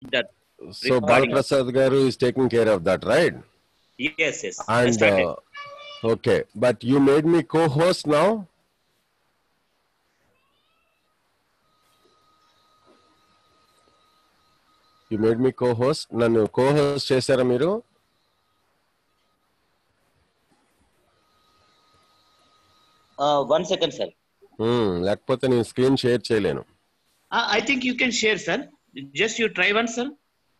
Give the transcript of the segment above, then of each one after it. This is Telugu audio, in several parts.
that. So Recording. Balaprasad Garu is taking care of that, right? Yes, yes. I And started. uh, okay, but you made me co-host now. You made me co-host. నన్ను co-host చేశారా మీరు Uh, one second, sir. Hmm, లేకపోతే నేను స్క్రీన్ షేర్ చేయలేను Uh, I think you can share, sir. Just you try one, sir.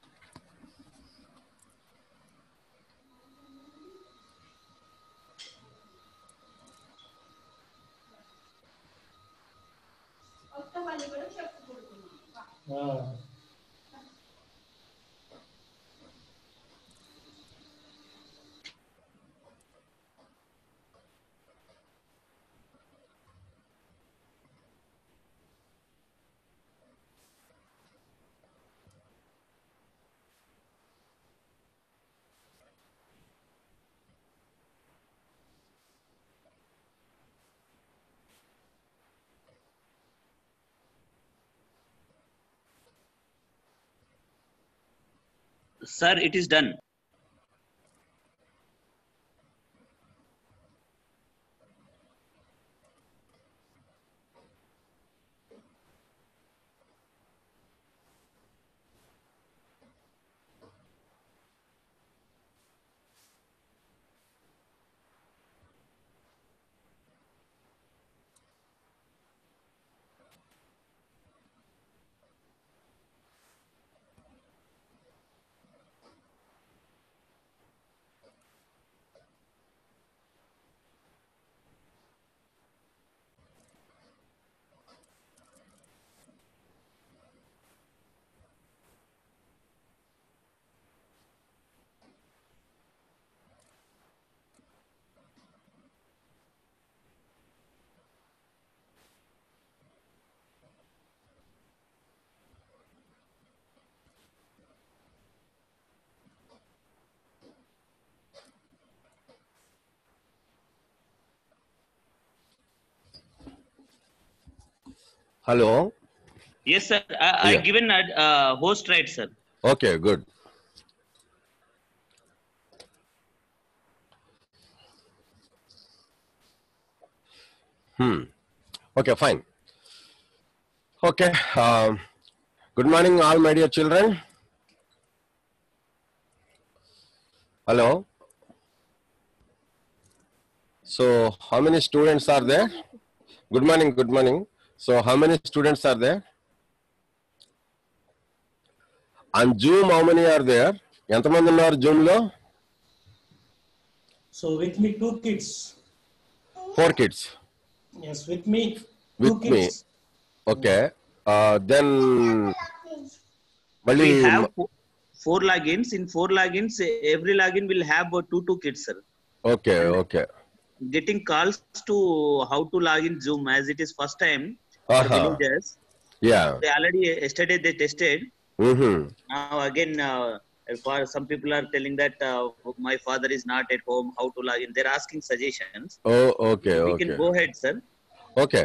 Sir, it is done. Hello Yes, sir. I, I Yeah. given a uh, host right, sir. Okay good okay fine okay good morning all my dear children hello so how many students are they good morning good morning so how many students are they on Zoom how many are there ఎంతమంది ఉన్నారు జూమ్ లో So with me, two kids. Four kids Yes, with me, two With me. kids. Okay then మళ్ళీ We have fo- four logins. In four logins, every login will have uh, two two kids, sir. Okay okay Getting calls to how to log in Zoom as it is first time for Uh-huh. villagers. Yeah They already yesterday they tested. Now again, uh, for some people are telling that uh, my father is not at home. How to log in? They're asking suggestions. Oh okay We okay can go ahead, sir. Okay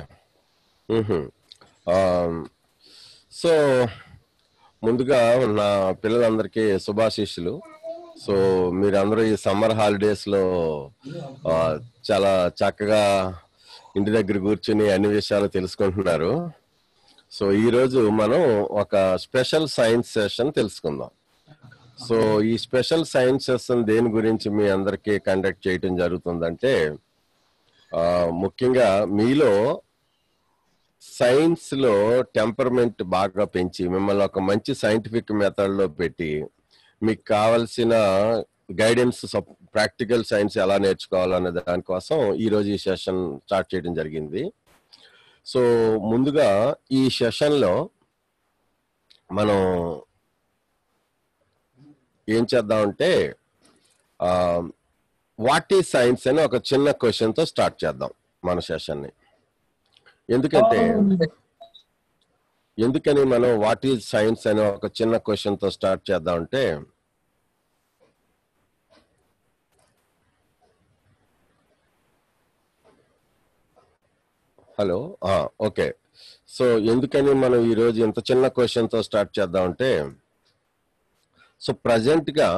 so ముందుగా నా పిల్లలందరికీ శుభాశీస్సులు సో మీరందరూ ఈ సమ్మర్ హాలిడేస్ లో ఆ, చాలా చక్కగా ఇంటి దగ్గర కూర్చుని అన్ని విషయాలు తెలుసుకుంటున్నారు సో ఈ రోజు మనం ఒక స్పెషల్ సైన్స్ సెషన్ తెలుసుకుందాం సో ఈ స్పెషల్ సైన్స్ సెషన్ దేని గురించి మీ అందరికీ కండక్ట్ చేయటం జరుగుతుందంటే ఆ, ముఖ్యంగా మీలో సైన్స్ లో టెంపర్మెంట్ బాగా పెంచి మిమ్మల్ని ఒక మంచి సైంటిఫిక్ మెథడ్ లో పెట్టి మీకు కావలసిన గైడెన్స్ ప్రాక్టికల్ సైన్స్ ఎలా నేర్చుకోవాలనే దానికోసం ఈ రోజు ఈ సెషన్ స్టార్ట్ చేయడం జరిగింది సో ముందుగా ఈ సెషన్ లో మనం ఏం చేద్దామంటే వాట్ ఈ సైన్స్ అని ఒక చిన్న క్వశ్చన్ తో స్టార్ట్ చేద్దాం మన సెషన్ ని ఎందుకంటే ఎందుకని మనం వాట్ ఈజ్ సైన్స్ అనే ఒక చిన్న క్వశ్చన్ తో స్టార్ట్ చేద్దామంటే హలో ఓకే సో ఎందుకని మనం ఈ రోజు ఇంత చిన్న క్వశ్చన్ తో స్టార్ట్ చేద్దామంటే సో ప్రజెంట్ గా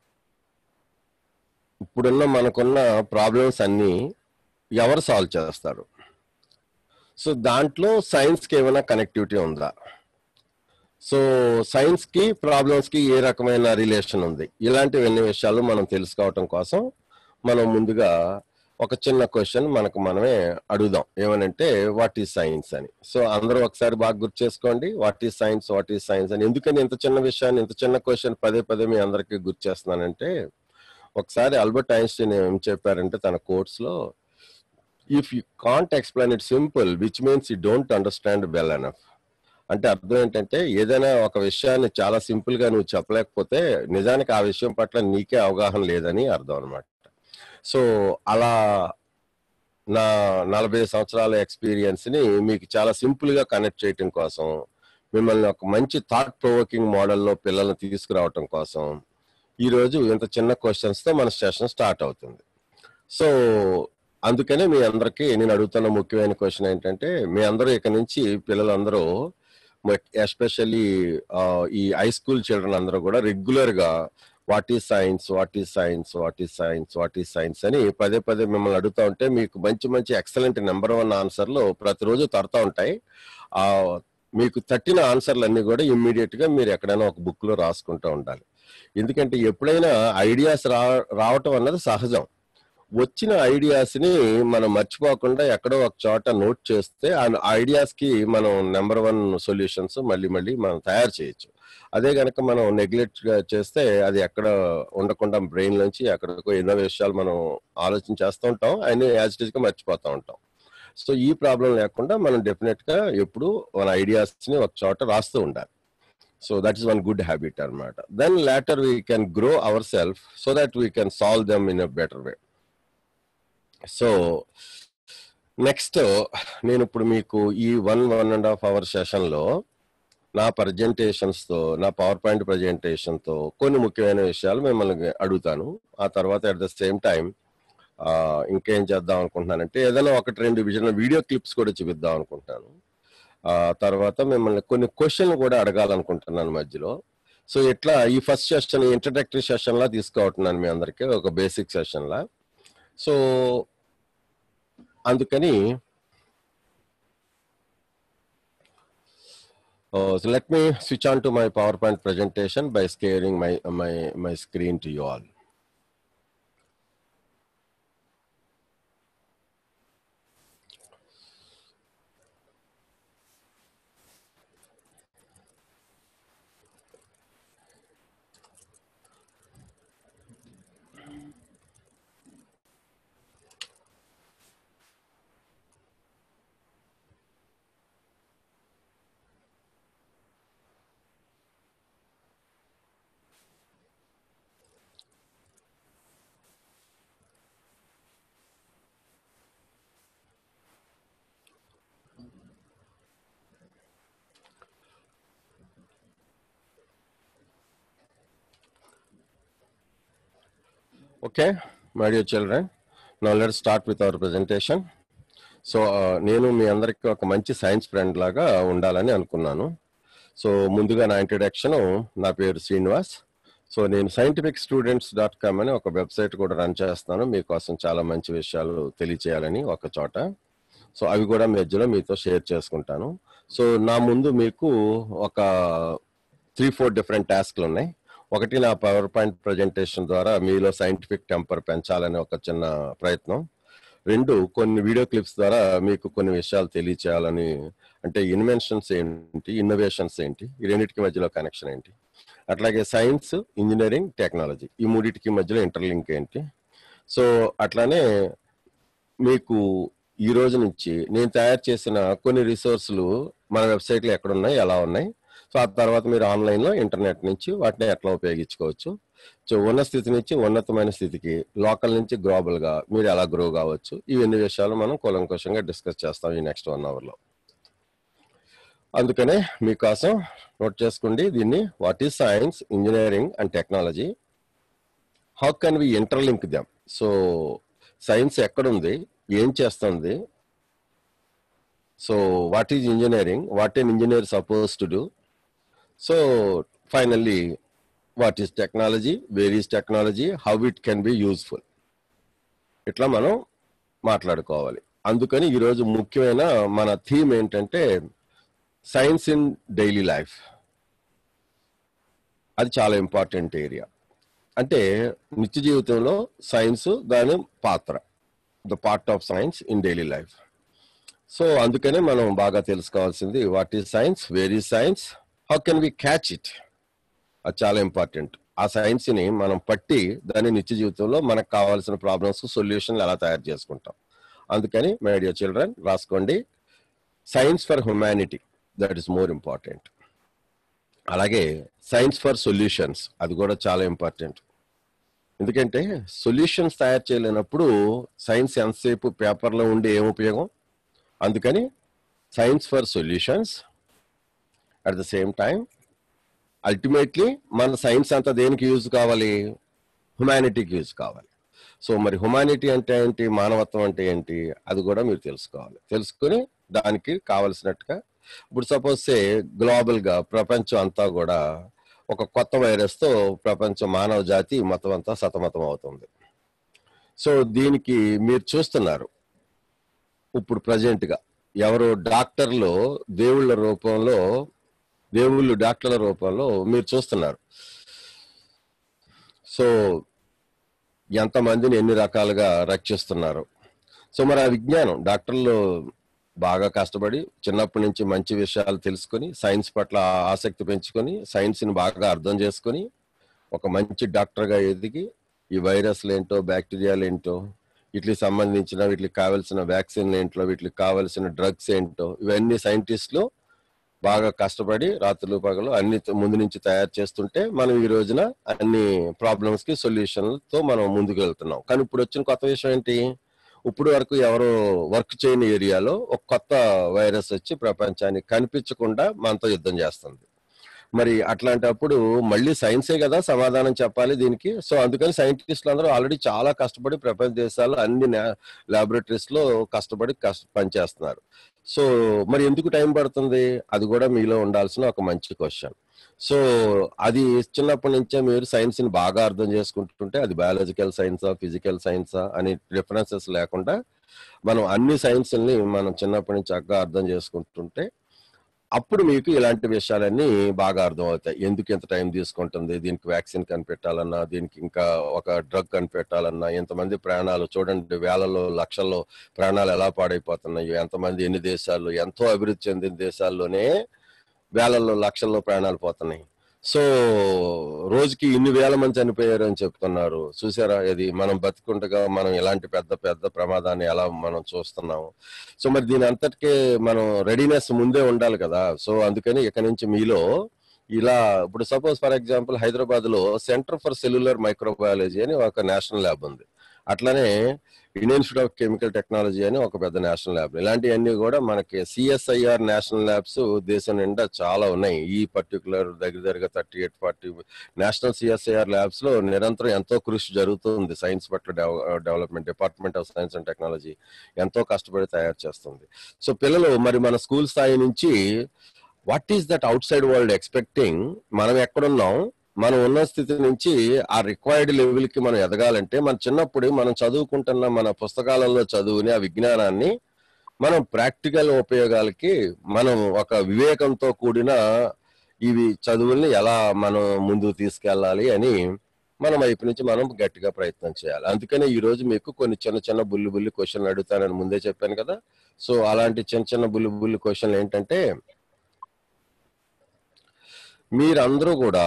ఇప్పుడున్న మనకున్న ప్రాబ్లమ్స్ అన్ని ఎవరు సాల్వ్ చేస్తారు సో దాంట్లో సైన్స్ కి ఏమైనా కనెక్టివిటీ ఉందా సో సైన్స్ కి ప్రాబ్లమ్స్ కి ఏ రకమైన రిలేషన్ ఉంది ఇలాంటివన్నీ విషయాలు మనం తెలుసుకోవటం కోసం మనం ముందుగా ఒక చిన్న క్వశ్చన్ మనకు మనమే అడుగుదాం ఏమనంటే వాట్ ఈస్ సైన్స్ అని సో అందరూ ఒకసారి బాగా గుర్తు చేసుకోండి what is science what is science అని ఎందుకని ఇంత చిన్న విషయాన్ని ఇంత చిన్న క్వశ్చన్ పదే పదే మీ అందరికీ గుర్తు చేస్తున్నానంటే ఒకసారి ఆల్బర్ట్ ఐన్స్టీన్ ఏం చెప్పారంటే తన కోర్స్ లో if you can't explain it simple which means you don't understand well enough అంటే అర్థం ఏంటంటే ఏదైనా ఒక విషయాన్ని చాలా సింపుల్ గా నువ్వు చెప్పలేకపోతే నిజానికి ఆ విషయం పట్ల నీకే అవగాహన లేదని అర్థం అనమాట సో అలా నా నలభై సంవత్సరాల ఎక్స్పీరియన్స్ ని మీకు చాలా సింపుల్ గా కనెక్ట్ చేయటం కోసం మిమ్మల్ని ఒక మంచి థాట్ ప్రొవోకింగ్ మోడల్లో పిల్లల్ని తీసుకురావటం కోసం ఈ రోజు ఇంత చిన్న క్వశ్చన్స్ తో మన సెషన్ స్టార్ట్ అవుతుంది సో అందుకనే మీ అందరికి నేను అడుగుతున్న ముఖ్యమైన క్వశ్చన్ ఏంటంటే మీ అందరూ ఇక నుంచి పిల్లలందరూ ఎస్పెషల్లీ ఈ హై స్కూల్ చిల్డ్రన్ అందరూ కూడా రెగ్యులర్ గా what is science what is science what is science what is science అని పదే పదే మిమ్మల్ని అడుగుతా ఉంటే మీకు మంచి మంచి ఎక్సలెంట్ నెంబర్ వన్ ఆన్సర్లు ప్రతిరోజు తడతా ఉంటాయి ఆ మీకు తట్టిన ఆన్సర్లు అన్ని కూడా ఇమ్మీడియట్ గా మీరు ఎక్కడైనా ఒక బుక్ లో రాసుకుంటూ ఉండాలి ఎందుకంటే ఎప్పుడైనా ఐడియాస్ రా రావటం అన్నది సహజం వచ్చిన ఐడియాస్ ని మనం మర్చిపోకుండా ఎక్కడో ఒక చోట నోట్ చేస్తే ఆ ఐడియాస్ కి మనం నెంబర్ వన్ సొల్యూషన్స్ మళ్ళీ మళ్ళీ మనం తయారు చేయొచ్చు అదే కనుక మనం నెగ్లెక్ట్ చేస్తే అది ఎక్కడ ఉండకుండా బ్రెయిన్ నుంచి ఎక్కడికో ఎన్నో విషయాలు మనం ఆలోచన చేస్తూ ఉంటాం అన్ని యాజ్ ఇట్ గా మర్చిపోతూ ఉంటాం సో ఈ ప్రాబ్లం లేకుండా మనం డెఫినెట్ గా ఎప్పుడు మన ఐడియాస్ ని ఒక చోట రాస్తూ ఉండాలి so that is one good habit అనమాట then later we can grow our self so that we can solve them in a better way so next నేను ఇప్పుడు మీకు ఈ one one and half hour session లో నా ప్రజెంటేషన్స్ తో నా పవర్ పాయింట్ ప్రజెంటేషన్ తో కొన్ని ముఖ్యమైన విషయాలు మిమ్మల్ని అడుగుతాను ఆ తర్వాత అట్ ద సేమ్ టైం ఇంకేం చేద్దాం అనుకుంటున్నానంటే ఏదైనా ఒకటి రెండు విజన్ వీడియో క్లిప్స్ కూడా చూపిద్దాం అనుకుంటున్నాను ఆ తర్వాత మిమ్మల్ని కొన్ని క్వశ్చన్లు కూడా అడగాలనుకుంటున్నాను మధ్యలో సో ఇట్లా ఈ ఫస్ట్ సెషన్ ఇంట్రడక్టరీ సెషన్ లా తీసుకుంటున్నాను మీ అందరికీ ఒక బేసిక్ సెషన్ లా సో అందుకని Uh, so let me switch on to my PowerPoint presentation by sharing my my my screen to you all. Okay, my dear children, now let's start with our presentation. So నేను మీ అందరికి ఒక మంచి సైన్స్ ఫ్రెండ్ లాగా ఉండాలని అనుకున్నాను సో ముందుగా నా ఇంట్రడక్షన్ నా పేరు శ్రీనివాస్ సో నేను సైంటిఫిక్ స్టూడెంట్స్ డాట్ కామ్ అని ఒక వెబ్సైట్ కూడా రన్ చేస్తాను మీకోసం చాలా మంచి విషయాలు తెలియచేయాలని ఒక చోట సో అవి కూడా మధ్యలో మీతో షేర్ చేసుకుంటాను సో నా ముందు మీకు ఒక త్రీ ఫోర్ డిఫరెంట్ టాస్క్లు ఉన్నాయి ఒకటి నా పవర్ పాయింట్ ప్రజెంటేషన్ ద్వారా మీలో సైంటిఫిక్ టెంపర్ పెంచాలనే ఒక చిన్న ప్రయత్నం రెండు కొన్ని వీడియో క్లిప్స్ ద్వారా మీకు కొన్ని విషయాలు తెలియచేయాలని అంటే ఇన్వెన్షన్స్ ఏంటి ఇన్నోవేషన్స్ ఏంటి ఈ రెండింటికి మధ్యలో కనెక్షన్ ఏంటి అట్లాగే సైన్స్ ఇంజనీరింగ్ టెక్నాలజీ ఈ మూడింటికి మధ్యలో ఇంటర్లింక్ ఏంటి సో అట్లానే మీకు ఈ రోజు నుంచి నేను తయారు చేసిన కొన్ని రిసోర్సులు మన వెబ్సైట్లో ఎక్కడ ఉన్నాయి ఎలా ఉన్నాయి సో ఆ తర్వాత మీరు ఆన్లైన్లో ఇంటర్నెట్ నుంచి వాటిని ఎట్లా ఉపయోగించుకోవచ్చు సో ఉన్న స్థితి నుంచి ఉన్నతమైన స్థితికి లోకల్ నుంచి గ్లోబల్ గా మీరు ఎలా గ్రో కావచ్చు ఇవన్నీ విషయాలు మనం కూలంకోశంగా డిస్కస్ చేస్తాం ఈ నెక్స్ట్ వన్ అవర్ లో అందుకనే మీకోసం నోట్ చేసుకోండి దీన్ని what is science engineering and technology how can we interlink them so science ఎక్కడుంది ఏం చేస్తుంది so what is engineering what an engineer suppose to do so finally what is technology where is technology how it can be useful ఇట్లా మనం మాట్లాడుకోవాలి అందుకని ఈరోజు ముఖ్యమైన మన థీమ్ ఏంటంటే సైన్స్ ఇన్ డైలీ లైఫ్ అది చాలా ఇంపార్టెంట్ ఏరియా అంటే నిత్య జీవితంలో సైన్స్ దాని పాత్ర the part of science in daily life so అందుకనే మనం బాగా తెలుసుకోవాల్సింది what is science where is science how can we catch it అది చాలా ఇంపార్టెంట్ ఆ సైన్స్ ని మనం పట్టి దాని నిత్య జీవితంలో మనకు కావాల్సిన ప్రాబ్లమ్స్ సొల్యూషన్లు ఎలా తయారు చేసుకుంటాం అందుకని మై డియర్ చిల్డ్రన్ రాసుకోండి science for humanity that is more important అలాగే సైన్స్ ఫర్ సొల్యూషన్స్ అది కూడా చాలా ఇంపార్టెంట్ ఎందుకంటే సొల్యూషన్స్ తయారు చేయలేనప్పుడు సైన్స్ ఎంతసేపు పేపర్లో ఉండి ఏం ఉపయోగం అందుకని science for solutions at the same time ultimately మన సైన్స్ అంతా దేనికి యూజ్ కావాలి హ్యుమానిటీకి యూజ్ కావాలి సో మరి హ్యుమానిటీ అంటే ఏంటి మానవత్వం అంటే ఏంటి అది కూడా మీరు తెలుసుకోవాలి తెలుసుకుని దానికి కావలసినట్టుగా ఇప్పుడు సపోజ్ సే గ్లోబల్ గా ప్రపంచం అంతా కూడా ఒక కొత్త వైరస్ తో ప్రపంచ మానవ జాతి మొత్తం అంతా సతమతం అవుతుంది సో దీనికి మీరు చూస్తున్నారు ఇప్పుడు ప్రజెంట్ గా ఎవరు డాక్టర్లు దేవుళ్ళ రూపంలో దేవుళ్ళు డాక్టర్ల రూపంలో మీరు చూస్తున్నారు సో ఎంతమందిని ఎన్ని రకాలుగా రక్షిస్తున్నారు సో మరి ఆ విజ్ఞానం డాక్టర్లు బాగా కష్టపడి చిన్నప్పటి నుంచి మంచి విషయాలు తెలుసుకొని సైన్స్ పట్ల ఆసక్తి పెంచుకొని సైన్స్ ని బాగా అర్థం చేసుకొని ఒక మంచి డాక్టర్ గా ఎదిగి ఈ వైరస్లు ఏంటో బ్యాక్టీరియాలు ఏంటో వీటికి సంబంధించిన వీటికి కావాల్సిన వ్యాక్సిన్ ఏంటో వీటికి కావాల్సిన డ్రగ్స్ ఏంటో ఇవన్నీ సైంటిస్టులు బాగా కష్టపడి రాత్రులు పగలు అన్ని ముందు నుంచి తయారు చేస్తుంటే మనం ఈ రోజున అన్ని ప్రాబ్లమ్స్ కి సొల్యూషన్లతో మనం ముందుకు వెళ్తున్నాం కానీ ఇప్పుడు వచ్చిన కొత్త విషయం ఏంటి ఇప్పుడు వరకు ఎవరు వర్క్ చేయని ఏరియాలో ఒక కొత్త వైరస్ వచ్చి ప్రపంచానికి కనిపించకుండా మనతో యుద్ధం చేస్తుంది మరి అట్లాంటప్పుడు మళ్ళీ సైన్సే కదా సమాధానం చెప్పాలి దీనికి సో అందుకని సైంటిస్టులు అందరూ ఆల్రెడీ చాలా కష్టపడి ప్రపంచ దేశాల్లో అన్ని లాబొరేటరీస్ లో కష్టపడి కష్ట పనిచేస్తున్నారు సో మరి ఎందుకు టైం పడుతుంది అది కూడా మీలో ఉండాల్సిన ఒక మంచి క్వశ్చన్ సో అది చిన్నప్పటి నుంచే మీరు సైన్స్ ని బాగా అర్థం చేసుకుంటుంటే అది బయాలజికల్ సైన్సా ఫిజికల్ సైన్సా అని డిఫరెన్సెస్ లేకుండా మనం అన్ని సైన్స్ ని మనం చిన్నప్పటి నుంచి చక్కగా అర్థం చేసుకుంటుంటే అప్పుడు మీకు ఇలాంటి విషయాలన్నీ బాగా అర్థం అవుతాయి ఎందుకు ఎంత టైం తీసుకుంటుంది దీనికి వ్యాక్సిన్ కనిపెట్టాలన్నా దీనికి ఇంకా ఒక డ్రగ్ కనిపెట్టాలన్నా ఎంతమంది ప్రాణాలు చూడండి వేలలో లక్షల్లో ప్రాణాలు ఎలా పాడైపోతున్నాయి ఎంతమంది ఎన్ని దేశాల్లో ఎంతో అభివృద్ధి చెందిన దేశాల్లోనే వేలల్లో లక్షల్లో ప్రాణాలు పోతున్నాయి సో రోజుకి ఇన్ని వేల మంది చనిపోయారు అని చెప్తున్నారు చూసారా ఇది మనం బతుకుండగా మనం ఇలాంటి పెద్ద పెద్ద ప్రమాదాన్ని ఎలా మనం చూస్తున్నాము సో మరి దీని అంతటికే మనం రెడీనెస్ ముందే ఉండాలి కదా సో అందుకని ఇక నుంచి మీలో ఇలా ఇప్పుడు సపోజ్ ఫర్ ఎగ్జాంపుల్ హైదరాబాద్ లో సెంటర్ ఫర్ సెల్యులర్ మైక్రోబయాలజీ అని ఒక నేషనల్ ల్యాబ్ ఉంది అట్లానే Indian institute of chemical technology అని ఒక పెద్ద నేషనల్ ల్యాబ్ ఇలాంటివన్నీ కూడా మనకి సిఎస్ఐఆర్ నేషనల్ ల్యాబ్స్ దేశం నిండా చాలా ఉన్నాయి ఈ పర్టికులర్ దగ్గర దగ్గర thirty eight forty national CSIR labs లో నిరంతరం ఎంతో కృషి జరుగుతుంది సైన్స్ పట్ల development department of science and technology ఎంతో కష్టపడి తయారు చేస్తుంది సో పిల్లలు మరి మన స్కూల్ స్థాయి నుంచి what is that outside world expecting మనం ఎక్కడున్నాం మనం ఉన్న స్థితి నుంచి ఆ రిక్వైర్డ్ లెవెల్ కి మనం ఎదగాలంటే మన చిన్నప్పుడు మనం చదువుకుంటున్న మన పుస్తకాలలో చదువుని ఆ విజ్ఞానాన్ని మనం ప్రాక్టికల్ ఉపయోగాలకి మనం ఒక వివేకంతో కూడిన ఇవి చదువుల్ని ఎలా మనం ముందుకు తీసుకెళ్ళాలి అని మన వైపు నుంచి మనం గట్టిగా ప్రయత్నం చేయాలి అందుకనే ఈ రోజు మీకు కొన్ని చిన్న చిన్న బుల్లి బుల్లి క్వశ్చన్లు అడుగుతానని ముందే చెప్పాను కదా సో అలాంటి చిన్న చిన్న బుల్లి బుల్లి క్వశ్చన్లు ఏంటంటే మీరందరూ కూడా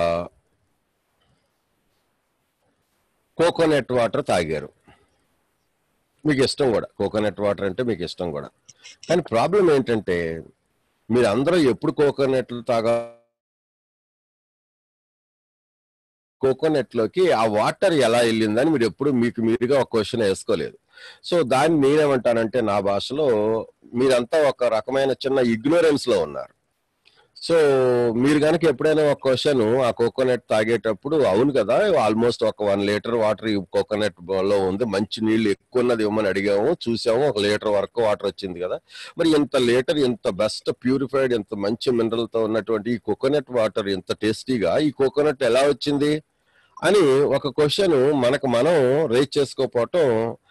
కోకోనట్ వాటర్ తాగారు మీకు ఇష్టం కూడా కోకోనట్ వాటర్ అంటే మీకు ఇష్టం కూడా కానీ ప్రాబ్లం ఏంటంటే మీరు అందరూ ఎప్పుడు కోకోనట్లు తాగా కోకోనట్ లోకి ఆ వాటర్ ఎలా వెళ్ళిందని మీరు ఎప్పుడు మీకు మీరుగా ఒక క్వశ్చన్ వేసుకోలేదు సో దాన్ని నేనేమంటానంటే నా భాషలో మీరంతా ఒక రకమైన చిన్న ఇగ్నోరెన్స్ లో ఉన్నారు సో మీరు కనుక ఎప్పుడైనా ఒక క్వశ్చన్ ఆ కోకోనట్ తాగేటప్పుడు అవును కదా ఆల్మోస్ట్ ఒక వన్ లీటర్ వాటర్ ఈ కోకోనట్ లో ఉంది మంచి నీళ్లు ఎక్కువ ఉన్నది ఇవ్వమని అడిగాము చూసాము ఒక లీటర్ వరకు వాటర్ వచ్చింది కదా మరి ఇంత లీటర్ ఇంత బెస్ట్ ప్యూరిఫైడ్ ఇంత మంచి మినరల్ తో ఉన్నటువంటి ఈ కోకోనట్ వాటర్ ఇంత టేస్టీగా ఈ కోకోనట్ ఎలా వచ్చింది అని ఒక క్వశ్చన్ మనకు మనం రేజ్ చేసుకోపోవటం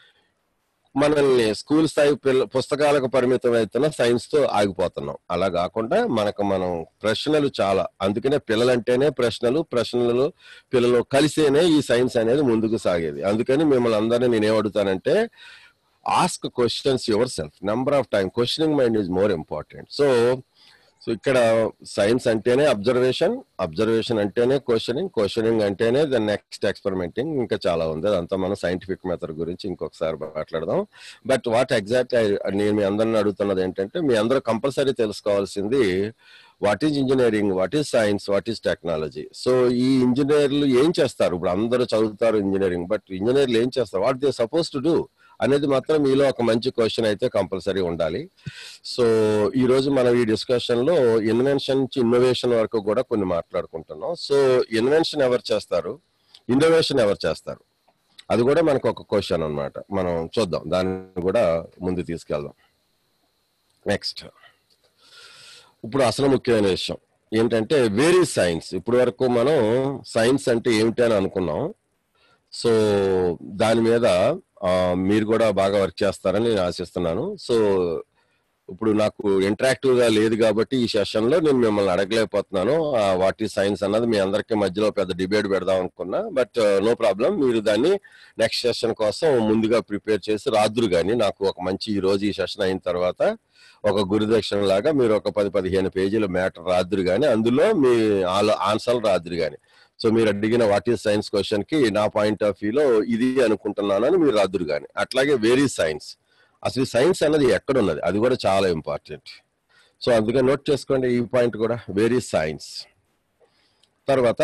మనల్ని స్కూల్ స్థాయి పిల్ల పుస్తకాలకు పరిమితం అవుతున్న సైన్స్ తో ఆగిపోతున్నాం అలా కాకుండా మనకు మనం ప్రశ్నలు చాలా అందుకనే పిల్లలంటేనే ప్రశ్నలు ప్రశ్నలు పిల్లలు కలిసేనే ఈ సైన్స్ అనేది ముందుకు సాగేది అందుకని మిమ్మల్ని అందరినీ నేనేం అడుగుతానంటే ask questions yourself number of time questioning mind is more important so so ఇక్కడ సైన్స్ అంటేనే అబ్జర్వేషన్ అబ్జర్వేషన్ అంటేనే క్వశ్చనింగ్ క్వశ్చనింగ్ అంటేనే ద నెక్స్ట్ ఎక్స్పెరిమెంటింగ్ ఇంకా చాలా ఉంది అదంతా మనం సైంటిఫిక్ మెథడ్ గురించి ఇంకొకసారి మాట్లాడదాం బట్ వాట్ ఎగ్జాక్ట్ నేను మీ అందరిని అడుగుతున్నది ఏంటంటే మీ అందరూ కంపల్సరీ తెలుసుకోవాల్సింది what is engineering what is science what is technology so ఈ ఇంజనీర్లు ఏం చేస్తారు ఇప్పుడు అందరూ చదువుతారు ఇంజనీరింగ్ బట్ ఇంజనీర్లు ఏం చేస్తారు what they suppose to do అనేది మాత్రం మీలో ఒక మంచి క్వశ్చన్ అయితే కంపల్సరీ ఉండాలి సో ఈ రోజు మనం ఈ డిస్కషన్ లో ఇన్వెన్షన్ నుంచి ఇన్నోవేషన్ వరకు కూడా కొన్ని మాట్లాడుకుంటున్నాం సో ఇన్వెన్షన్ ఎవరు చేస్తారు ఇన్నోవేషన్ ఎవరు చేస్తారు అది కూడా మనకు ఒక క్వశ్చన్ అన్నమాట మనం చూద్దాం దాన్ని కూడా ముందు తీసుకెళ్దాం నెక్స్ట్ ఇప్పుడు అసలు ముఖ్యమైన విషయం ఏంటంటే వేరీ సైన్స్ ఇప్పుడు వరకు మనం సైన్స్ అంటే ఏమిటి అని అనుకున్నాం సో దాని మీద ఆ, మీరు కూడా బాగా వర్క్ చేస్తారని నేను ఆశిస్తున్నాను సో ఇప్పుడు నాకు ఇంటరాక్టివ్ గా లేదు కాబట్టి ఈ సెషన్ లో నేను మిమ్మల్ని అడగలేకపోతున్నాను వాట్ ఈ సైన్స్ అన్నది మీ అందరికీ మధ్యలో పెద్ద డిబేట్ పెడదాం అనుకున్నా బట్ నో ప్రాబ్లం మీరు దాన్ని నెక్స్ట్ సెషన్ కోసం ముందుగా ప్రిపేర్ చేసి రాదురు కానీ నాకు ఒక మంచి ఈ రోజు ఈ సెషన్ అయిన తర్వాత ఒక గురుదక్షిణ లాగా మీరు ఒక పది పదిహేను పేజీల మ్యాటర్ రాదురు కానీ అందులో మీ ఆన్సర్లు రాదురు కానీ సో మీరు అడిగిన వాట్ ఈస్ సైన్స్ క్వశ్చన్ కి నా పాయింట్ ఆఫ్ వ్యూలో ఇది అనుకుంటున్నానని మీరు రాదురు కానీ అట్లాగే వెరీ సైన్స్ అసలు సైన్స్ అన్నది ఎక్కడ ఉన్నది అది కూడా చాలా ఇంపార్టెంట్ సో అందుకని నోట్ చేసుకోండి ఈ పాయింట్ కూడా వెరీ సైన్స్ తర్వాత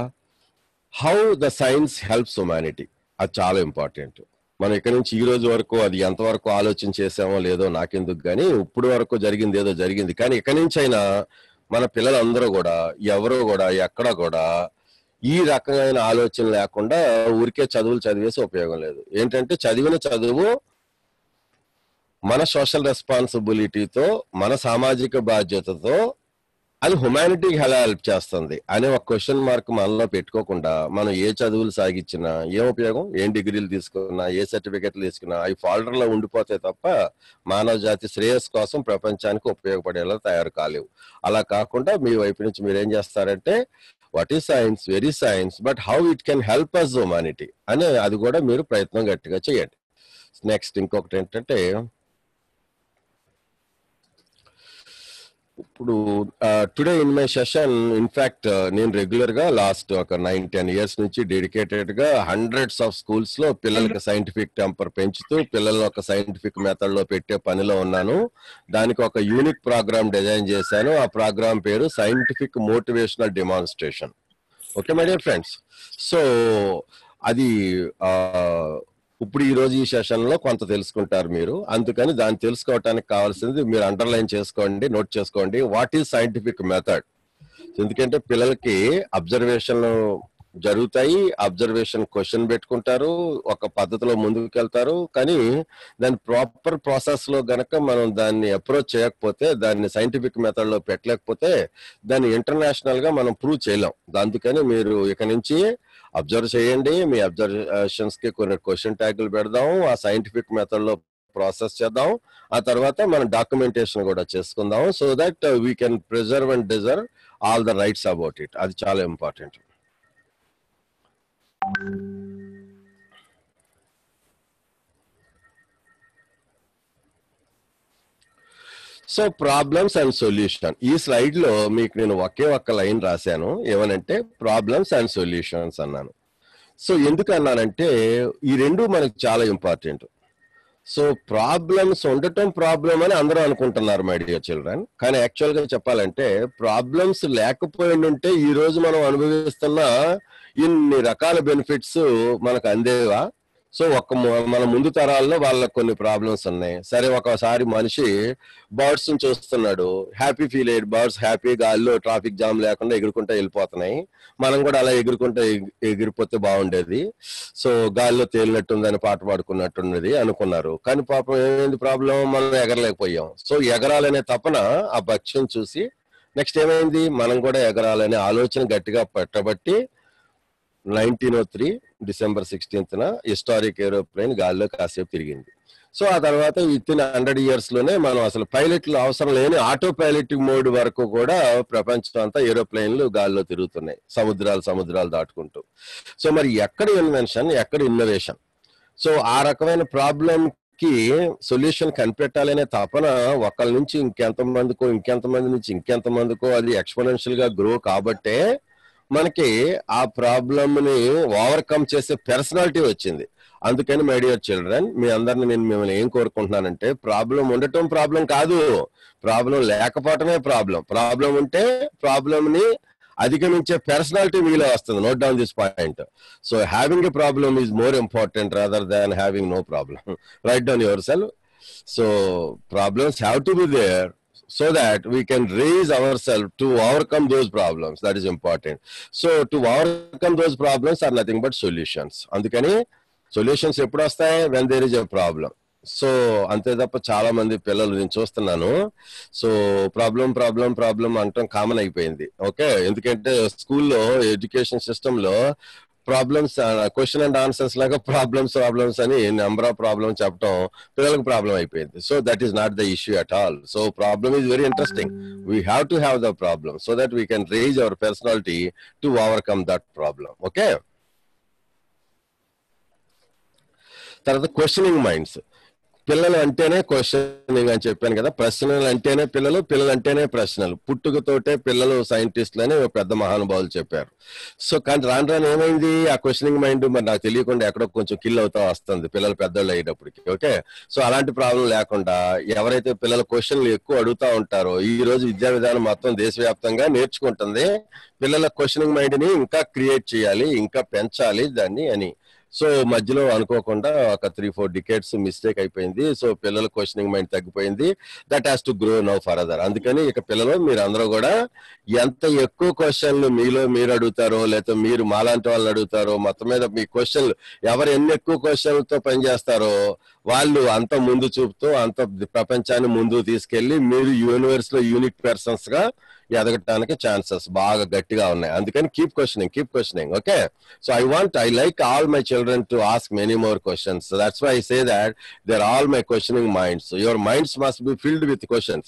how the science helps humanity అది చాలా ఇంపార్టెంట్ మనం ఇక్కడ నుంచి ఈ రోజు వరకు అది ఎంతవరకు ఆలోచన చేసామో లేదో నాకెందుకు కానీ ఇప్పుడు వరకు జరిగింది ఏదో జరిగింది కానీ ఇక్కడి నుంచి అయినా మన పిల్లలందరూ కూడా ఎవరో కూడా ఎక్కడ కూడా ఈ రకమైన ఆలోచన లేకుండా ఊరికే చదువులు చదివేసి ఉపయోగం లేదు ఏంటంటే చదివిన చదువు మన సోషల్ రెస్పాన్సిబిలిటీతో మన సామాజిక బాధ్యతతో అది హ్యుమానిటీకి ఎలా హెల్ప్ చేస్తుంది అనే ఒక క్వశ్చన్ మార్క్ మనలో పెట్టుకోకుండా మనం ఏ చదువులు సాగించినా ఏం ఉపయోగం ఏం డిగ్రీలు తీసుకున్నా ఏ సర్టిఫికెట్లు తీసుకున్నా అవి ఫాల్డర్ లో ఉండిపోతే తప్ప మానవ జాతి శ్రేయస్ కోసం ప్రపంచానికి ఉపయోగపడేలా తయారు కాలేవు అలా కాకుండా మీ వైపు నుంచి మీరు ఏం చేస్తారంటే what is science very science but how it can help us humanity అనే అది కూడా మీరు ప్రయత్నం గట్టిగా చేయండి నెక్స్ట్ ఇంకొకటి ఏంటంటే ఇప్పుడు today in my session in fact నేను రెగ్యులర్ గా లాస్ట్ ఒక నైన్ టెన్ ఇయర్స్ నుంచి డెడికేటెడ్ గా హండ్రెడ్స్ ఆఫ్ స్కూల్స్ లో పిల్లలకి సైంటిఫిక్ టెంపర్ పెంచుతూ పిల్లల్ని ఒక సైంటిఫిక్ మెథడ్ లో పెట్టే పనిలో ఉన్నాను దానికి ఒక యూనిక్ ప్రోగ్రామ్ డిజైన్ చేశాను ఆ ప్రోగ్రామ్ పేరు scientific motivational demonstration okay my dear friends so అది ఆ, ఇప్పుడు ఈ రోజు ఈ సెషన్ లో కొంత తెలుసుకుంటారు మీరు అందుకని దాన్ని తెలుసుకోవటానికి కావాల్సింది మీరు అండర్లైన్ చేసుకోండి నోట్ చేసుకోండి వాట్ ఈజ్ సైంటిఫిక్ మెథడ్ ఎందుకంటే పిల్లలకి అబ్జర్వేషన్ జరుగుతాయి అబ్జర్వేషన్ క్వశ్చన్ పెట్టుకుంటారు ఒక పద్ధతిలో ముందుకు వెళ్తారు కానీ దాని ప్రాపర్ ప్రాసెస్ లో గనక మనం దాన్ని అప్రోచ్ చేయకపోతే దాన్ని సైంటిఫిక్ మెథడ్ లో పెట్టలేకపోతే దాన్ని ఇంటర్నేషనల్ గా మనం ప్రూవ్ చేయలేం అందుకని మీరు ఇక నుంచి అబ్జర్వ్ చేయండి మీ అబ్జర్వేషన్స్ కి కొన్ని క్వశ్చన్ ట్యాగులు పెడదాం ఆ సైంటిఫిక్ మెథడ్ లో ప్రాసెస్ చేద్దాం ఆ తర్వాత మనం డాక్యుమెంటేషన్ కూడా చేసుకుందాం so that we can preserve and deserve all the rights about it అది చాలా important so problems and solution ఈ స్లైడ్ లో మీకు నేను ఒకే ఒక్క లైన్ రాశాను ఏమనంటే ప్రాబ్లమ్స్ అండ్ సొల్యూషన్స్ అన్నాను సో ఎందుకు అన్నానంటే ఈ రెండు మనకి చాలా ఇంపార్టెంట్ సో ప్రాబ్లమ్స్ ఉండటం ప్రాబ్లం అని అందరూ అనుకుంటున్నారు మై డియర్ చిల్డ్రన్ కానీ యాక్చువల్ గా చెప్పాలంటే ప్రాబ్లమ్స్ లేకపోయి ఉంటే ఈ రోజు మనం అనుభవిస్తున్న ఇన్ని రకాల బెనిఫిట్స్ మనకు అందేవా సో ఒక మ- మన ముందు తరాల్లో వాళ్ళకి కొన్ని ప్రాబ్లమ్స్ ఉన్నాయి సరే ఒకసారి మనిషి బర్డ్స్ చూస్తున్నాడు హ్యాపీ ఫీల్ అయ్యాడు బర్డ్స్ హ్యాపీ గాల్లో ట్రాఫిక్ జామ్ లేకుండా ఎగురుకుంటూ వెళ్ళిపోతున్నాయి మనం కూడా అలా ఎగురుకుంటూ ఎగ్- ఎగిరిపోతే బాగుండేది సో గాల్లో తేలినట్టుందని పాట పాడుకున్నట్టున్నది అనుకున్నారు కానీ పాపం ఏమైంది ప్రాబ్లం మనం ఎగరలేకపోయాం సో ఎగరాలనే తపన ఆ భక్ష్యం చూసి నెక్స్ట్ ఏమైంది మనం కూడా ఎగరాలనే ఆలోచన గట్టిగా పట్టబట్టి nineteen o three December sixteenth న హిస్టారిక్ ఏరోప్లేన్ గాల్లో కాసేపు తిరిగింది సో ఆ తర్వాత విత్ ఇన్ హండ్రెడ్ ఇయర్స్ లోనే మనం అసలు పైలట్లు అవసరం లేని ఆటో పైలట్ మోడ్ వరకు కూడా ప్రపంచం అంతా ఏరోప్లేన్లు గాల్లో తిరుగుతున్నాయి సముద్రాలు సముద్రాలు దాటుకుంటూ సో మరి ఎక్కడ ఇన్వెన్షన్ ఎక్కడ ఇన్నోవేషన్ సో ఆ రకమైన ప్రాబ్లం కి సొల్యూషన్ కనిపెట్టాలనే తపన ఒకళ్ళ నుంచి ఇంకెంత మందికో ఇంకెంత మంది నుంచి ఇంకెంత మందికో అది ఎక్స్పోనెన్షియల్ గా గ్రో కాబట్టే మనకి ఆ ప్రాబ్లమ్ ని ఓవర్కమ్ చేసే పర్సనాలిటీ వచ్చింది అందుకని మై డియర్ చిల్డ్రన్ మీ అందరిని నేను మిమ్మల్ని ఏం కోరుకుంటున్నానంటే ప్రాబ్లం ఉండటం ప్రాబ్లం కాదు ప్రాబ్లం లేకపోవటమే ప్రాబ్లం ప్రాబ్లం ఉంటే ప్రాబ్లం ని అధిగమించే పర్సనాలిటీ మీలో వస్తుంది note down this point so having a problem is more important rather than having no problem right down yourself so problems have to be there so that we can raise ourselves to overcome those problems that is important so to overcome those problems are nothing but solutions అందుకని సొల్యూషన్స్ ఎప్పుడు వస్తాయి when there is a problem so అంతే తప్ప చాలా మంది పిల్లలు నేను చూస్తున్నాను సో ప్రాబ్లం ప్రాబ్లం ప్రాబ్లం అంటాం కామన్ అయిపోయింది ఓకే ఎందుకంటే స్కూల్లో ఎడ్యుకేషన్ సిస్టమ్ లో ప్రాబ్లమ్స్ క్వశ్చన్ అండ్ ఆన్సర్స్ లాగా ప్రాబ్లమ్స్ ప్రాబ్లమ్స్ అని నెంబర్ ఆఫ్ ప్రాబ్లమ్స్ చెప్పడం పిల్లలకు ప్రాబ్లం అయిపోయింది so that is not the issue at all so problem is very interesting we have to have the problem so that we can raise our personality to overcome that problem okay తర్వాత క్వశ్చనింగ్ మైండ్స్ పిల్లలు అంటేనే క్వశ్చనింగ్ అని చెప్పాను కదా ప్రశ్నలు అంటేనే పిల్లలు పిల్లలు అంటేనే ప్రశ్నలు పుట్టుకతోటే పిల్లలు సైంటిస్టులు అని ఒక పెద్ద మహానుభావులు చెప్పారు సో కానీ రాను రాను ఏమైంది ఆ క్వశ్చనింగ్ మైండ్ మరి నాకు తెలియకుండా ఎక్కడో కొంచెం కిల్ అవుతా వస్తుంది పిల్లలు పెద్దోళ్ళు అయ్యేటప్పటికి ఓకే సో అలాంటి ప్రాబ్లం లేకుండా ఎవరైతే పిల్లల క్వశ్చన్లు ఎక్కువ అడుగుతా ఉంటారో ఈ రోజు విద్యా విధానం మొత్తం దేశవ్యాప్తంగా నేర్చుకుంటుంది పిల్లల క్వశ్చనింగ్ మైండ్ ని ఇంకా క్రియేట్ చేయాలి ఇంకా పెంచాలి దాన్ని అని సో మధ్యలో అనుకోకుండా ఒక త్రీ ఫోర్ డికేట్స్ మిస్టేక్ అయిపోయింది సో పిల్లల క్వశ్చనింగ్ మైండ్ తగ్గిపోయింది that has to grow now for other అందుకని ఇక పిల్లలు మీరు అందరూ కూడా ఎంత ఎక్కువ క్వశ్చన్లు మీలో మీరు అడుగుతారో లేకపోతే మీరు మాలాంటి వాళ్ళని అడుగుతారో మొత్తం మీద మీ క్వశ్చన్లు ఎవరు ఎన్ని ఎక్కువ క్వశ్చన్లతో పనిచేస్తారో వాళ్ళు అంత ముందు చూపుతూ అంత ప్రపంచాన్ని ముందు తీసుకెళ్లి మీరు యూనివర్స్ లో యూనిక్ పర్సన్స్ గా ఎదగటానికి ఛాన్సెస్ బాగా గట్టిగా ఉన్నాయి అందుకని keep questioning keep questioning okay so I want I like all my children to ask many more questions that's why I say that there all my questioning minds your minds must be filled with questions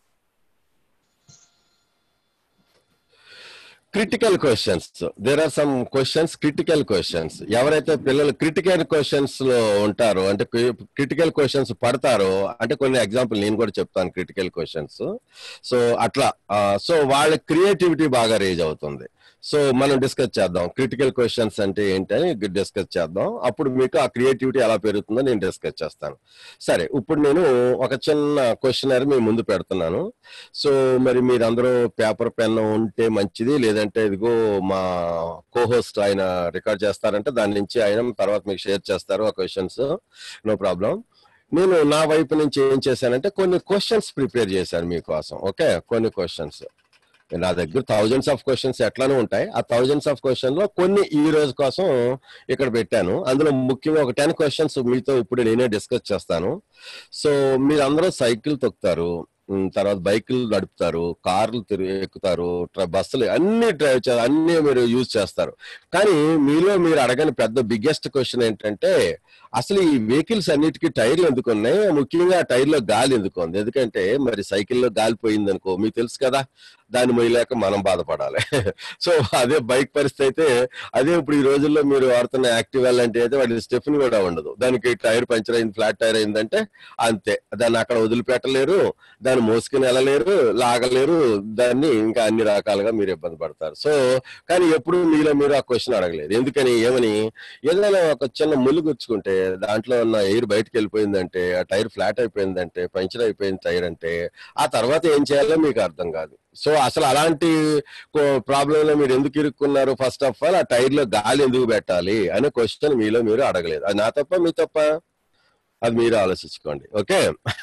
critical questions there are some questions critical questions ఎవరైతే పిల్లలు క్రిటికల్ క్వశ్చన్స్ లో ఉంటారో అంటే క్రిటికల్ క్వశ్చన్స్ పడతారో అంటే కొన్ని ఎగ్జాంపుల్ నేను కూడా చెప్తాను క్రిటికల్ క్వశ్చన్స్ సో అట్లా సో వాళ్ళ క్రియేటివిటీ బాగా రేజ్ అవుతుంది సో మనం డిస్కస్ చేద్దాం క్రిటికల్ క్వశ్చన్స్ అంటే ఏంటని డిస్కస్ చేద్దాం అప్పుడు మీకు ఆ క్రియేటివిటీ ఎలా పెరుగుతుందో నేను డిస్కస్ చేస్తాను సరే ఇప్పుడు నేను ఒక చిన్న క్వశ్చనర్ మీ ముందు పెడుతున్నాను సో మరి మీరందరూ పేపర్ పెన్ ఉంటే మంచిది లేదంటే ఇదిగో మా కోహోస్ట్ ఆయన రికార్డ్ చేస్తారంటే దాని నుంచి ఆయన తర్వాత మీకు షేర్ చేస్తారు ఆ క్వశ్చన్స్ నో ప్రాబ్లం నేను నా వైపు నుంచి ఏం చేశానంటే కొన్ని క్వశ్చన్స్ ప్రిపేర్ చేశాను మీకోసం ఓకే కొన్ని క్వశ్చన్స్ నా దగ్గర థౌజండ్స్ ఆఫ్ క్వశ్చన్స్ ఎట్లానే ఉంటాయి ఆ థౌజండ్స్ ఆఫ్ క్వశ్చన్ లో కొన్ని ఈ రోజు కోసం ఇక్కడ పెట్టాను అందులో ముఖ్యంగా ఒక టెన్ క్వశ్చన్స్ మీతో ఇప్పుడు నేనే డిస్కస్ చేస్తాను సో మీరందరూ సైకిల్ తొక్కుతారు ఉమ్, తర్వాత బైకులు నడుపుతారు కార్లు తిరిగి ఎక్కుతారు ట్ర- బస్సులు అన్ని డ్రైవ్ చే అన్ని మీరు యూజ్ చేస్తారు కానీ మీలో మీరు అడగని పెద్ద బిగ్గెస్ట్ క్వశ్చన్ ఏంటంటే అసలు ఈ వెహికల్స్ అన్నిటికీ టైర్లు ఎందుకు ఉన్నాయి ముఖ్యంగా ఆ టైర్లో గాలి ఎందుకు ఉంది ఎందుకంటే మరి సైకిల్లో గాలి పోయింది అనుకో మీకు తెలుసు కదా దాన్ని మొయ్యలేక మనం బాధపడాలి సో అదే బైక్ పరిస్థితి అయితే అదే ఇప్పుడు ఈ రోజుల్లో మీరు వాడుతున్న యాక్టివ్ అంటే అయితే వాటి స్టెఫ్ని కూడా ఉండదు దానికి టైర్ పంచర్ అయింది ఫ్లాట్ టైర్ అయిందంటే అంతే దాన్ని అక్కడ వదిలిపెట్టలేరు దాన్ని మోసుకుని వెళ్ళలేరు లాగలేరు దాన్ని ఇంకా అన్ని రకాలుగా మీరు ఇబ్బంది పడతారు సో కానీ ఎప్పుడు మీలో మీరు ఆ క్వశ్చన్ అడగలేదు ఎందుకని ఏమని ఏదైనా ఒక చిన్న ముళ్ళు గుచ్చుకుంటే దాంట్లో ఉన్న ఎయిర్ బయటకు వెళ్ళిపోయిందంటే ఆ టైర్ ఫ్లాట్ అయిపోయిందంటే పంచర్ అయిపోయింది టైర్ అంటే ఆ తర్వాత ఏం చేయాలో మీకు అర్థం కాదు సో అసలు అలాంటి ప్రాబ్లం లో మీరు ఎందుకు ఇరుక్కున్నారు ఫస్ట్ ఆఫ్ ఆల్ ఆ టైర్ లో గాలి ఎందుకు పెట్టాలి అనే క్వశ్చన్ మీలో మీరు అడగలేదు అది నా తప్ప మీ తప్ప అది మీరు ఆలోచించుకోండి ఓకే